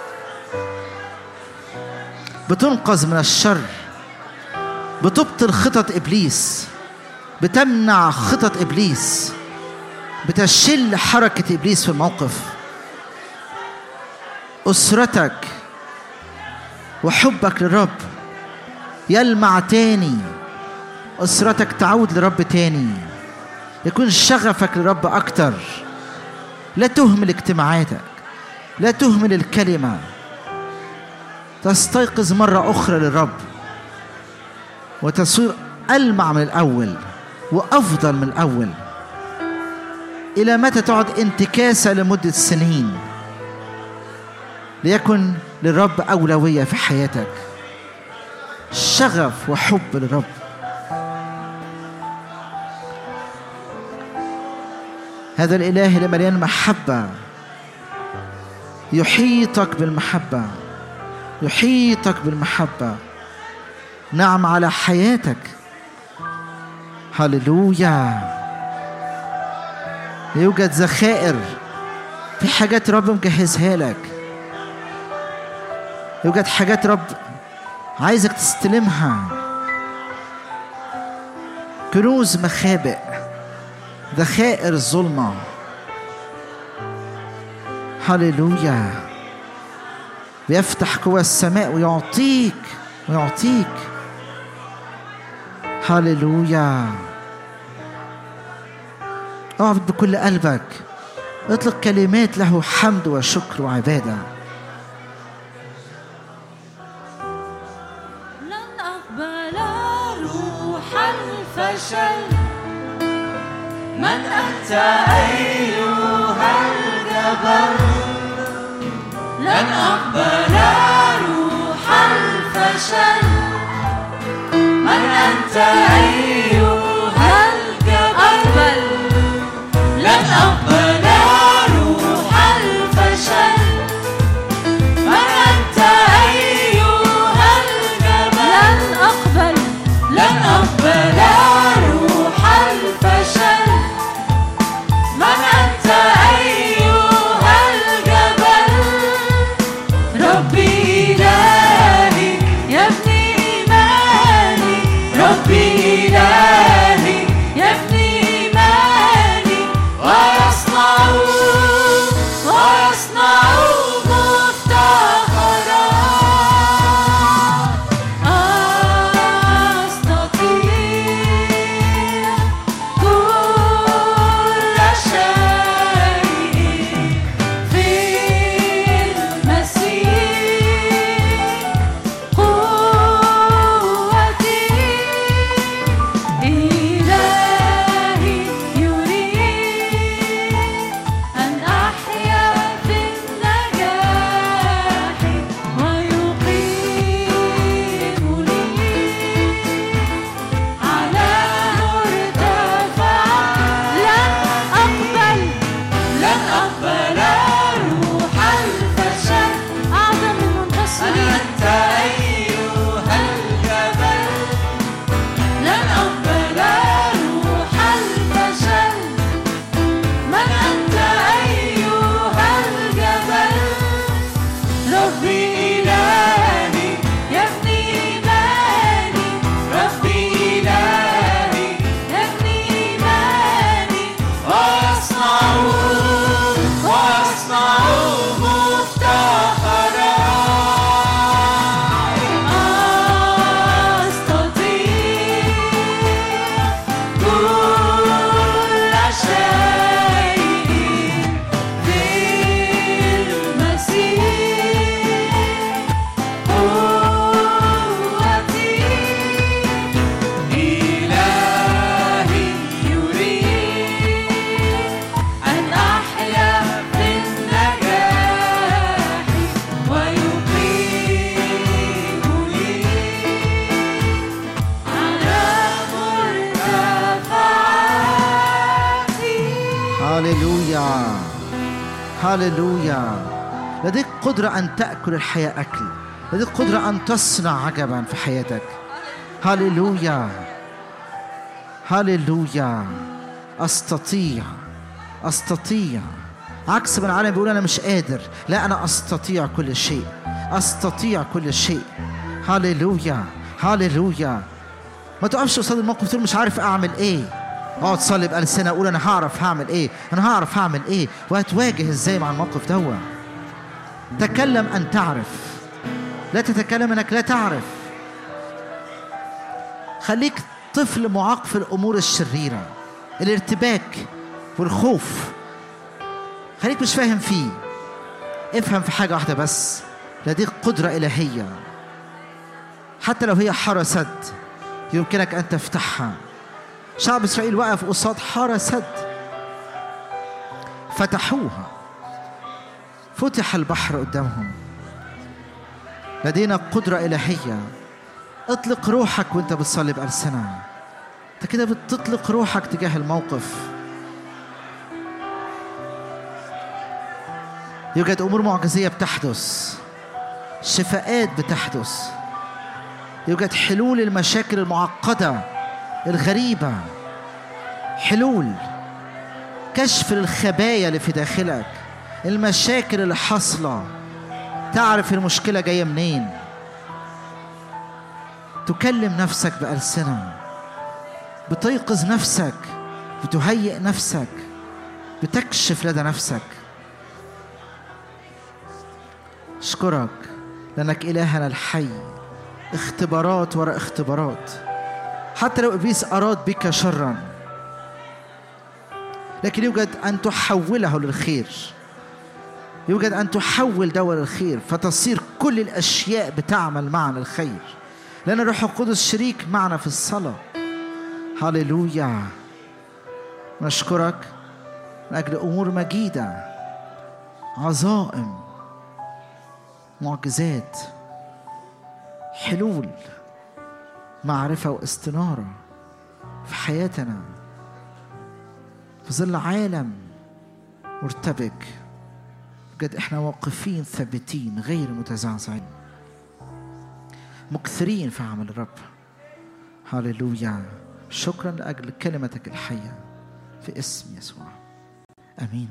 بتنقذ من الشر بتبطل خطط إبليس بتمنع خطط إبليس بتشل حركة إبليس في الموقف أسرتك وحبك للرب يلمع تاني أسرتك تعود لرب تاني يكون شغفك للرب أكتر لا تهمل اجتماعاتك لا تهمل الكلمة تستيقظ مرة أخرى للرب وتصير ألمع من الأول وأفضل من الأول إلى متى تقعد انتكاسة لمدة سنين ليكن للرب أولوية في حياتك شغف وحب للرب هذا الإله اللي مليان محبة يحيطك بالمحبة يحيطك بالمحبة نعم على حياتك هللويا يوجد ذخائر في حاجات رب مجهزها لك يوجد حاجات رب عايزك تستلمها كنوز مخابئ ذخائر الظلمة هللويا بيفتح قوى السماء ويعطيك ويعطيك هللويا اعبد بكل قلبك اطلق كلمات له حمد وشكر وعباده لن أقبل روح الفشل من أنت أيها الجبل لن أقبل روح الفشل من أنت أيها الجبل أقبل لن أقبل روح الفشل من أنت أيها الجبل لن أقبل لن أقبل روح الفشل من أنت أيها الجبل ربي إلهي يبني إيماني ربي إلهي يبني إيماني ويصنع ويصنع مفتخرا أستطيع كل شيء في المسيح قوتي إلهي يريد أن أحيا في النجاح ويقيمني على مرتفع لن أقبل لن أقبل روح الفشل أعظم من منتصر أنت أيها الجبل لن أقبل روح الفشل من أنت أيها الجبل ربي إلهي يبني إيماني ربي إلهي يبني إيماني ويصنع ويصنع مفتخرا أستطيع كل شيء في المسيح هاليلويا هاليلويا لديك قدرة أن تأكل الحياة أكل لديك قدرة أن تصنع عجبا في حياتك هاليلويا هاليلويا أستطيع أستطيع عكس ما العالم بيقول أنا مش قادر لا أنا أستطيع كل شيء أستطيع كل شيء هاليلويا هاليلويا ما تقفش قصاد الموقف تقول مش عارف أعمل إيه اقعد صلي بألسنة قول أنا هعرف هعمل إيه أنا هعرف هعمل إيه وهتواجه إزاي مع الموقف دوا تكلم أن تعرف لا تتكلم أنك لا تعرف خليك طفل معاق في الأمور الشريرة الارتباك والخوف خليك مش فاهم فيه افهم في حاجة واحدة بس لديك قدرة إلهية حتى لو هي حارة سد يمكنك أن تفتحها شعب إسرائيل وقف قصاد حارة سد فتحوها فتح البحر قدامهم لدينا قدرة إلهية اطلق روحك وانت بتصلي بألسنة انت كده بتطلق روحك تجاه الموقف يوجد امور معجزيه بتحدث شفاءات بتحدث يوجد حلول المشاكل المعقده الغريبه حلول كشف للخبايا اللي في داخلك المشاكل اللي حاصله تعرف المشكله جايه منين تكلم نفسك بألسنة بتيقظ نفسك بتهيئ نفسك بتكشف لدى نفسك اشكرك لانك الهنا الحي اختبارات وراء اختبارات حتى لو ابليس اراد بك شرا لكن يوجد ان تحوله للخير يوجد ان تحول دواء للخير فتصير كل الاشياء بتعمل معنا الخير لان الروح القدس شريك معنا في الصلاه هللويا نشكرك من اجل امور مجيده عظائم معجزات حلول معرفة واستنارة في حياتنا في ظل عالم مرتبك بجد احنا واقفين ثابتين غير متزعزعين مكثرين في عمل الرب هللويا شكرا لأجل كلمتك الحية في اسم يسوع امين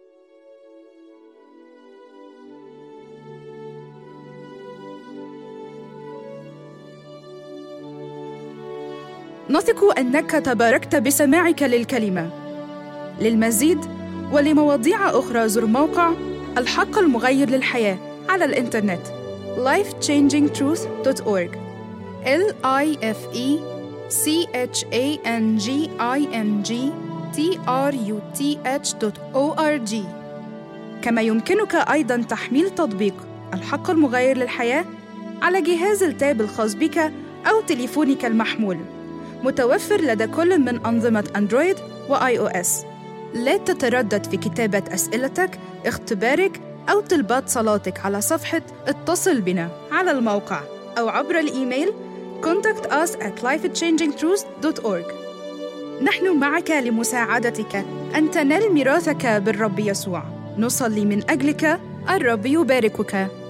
نثق انك تباركت بسماعك للكلمه للمزيد ولمواضيع اخرى زر موقع الحق المغير للحياه على الانترنت lifechangingtruth.org l i f e c h a n g i n g t r u t h o r g كما يمكنك ايضا تحميل تطبيق الحق المغير للحياه على جهاز التاب الخاص بك او تليفونك المحمول متوفر لدى كل من أنظمة أندرويد وآي أو إس. لا تتردد في كتابة أسئلتك، اختبارك أو طلبات صلاتك على صفحة اتصل بنا على الموقع أو عبر الإيميل contact us at lifechangingtruth.org نحن معك لمساعدتك أن تنال ميراثك بالرب يسوع نصلي من أجلك الرب يباركك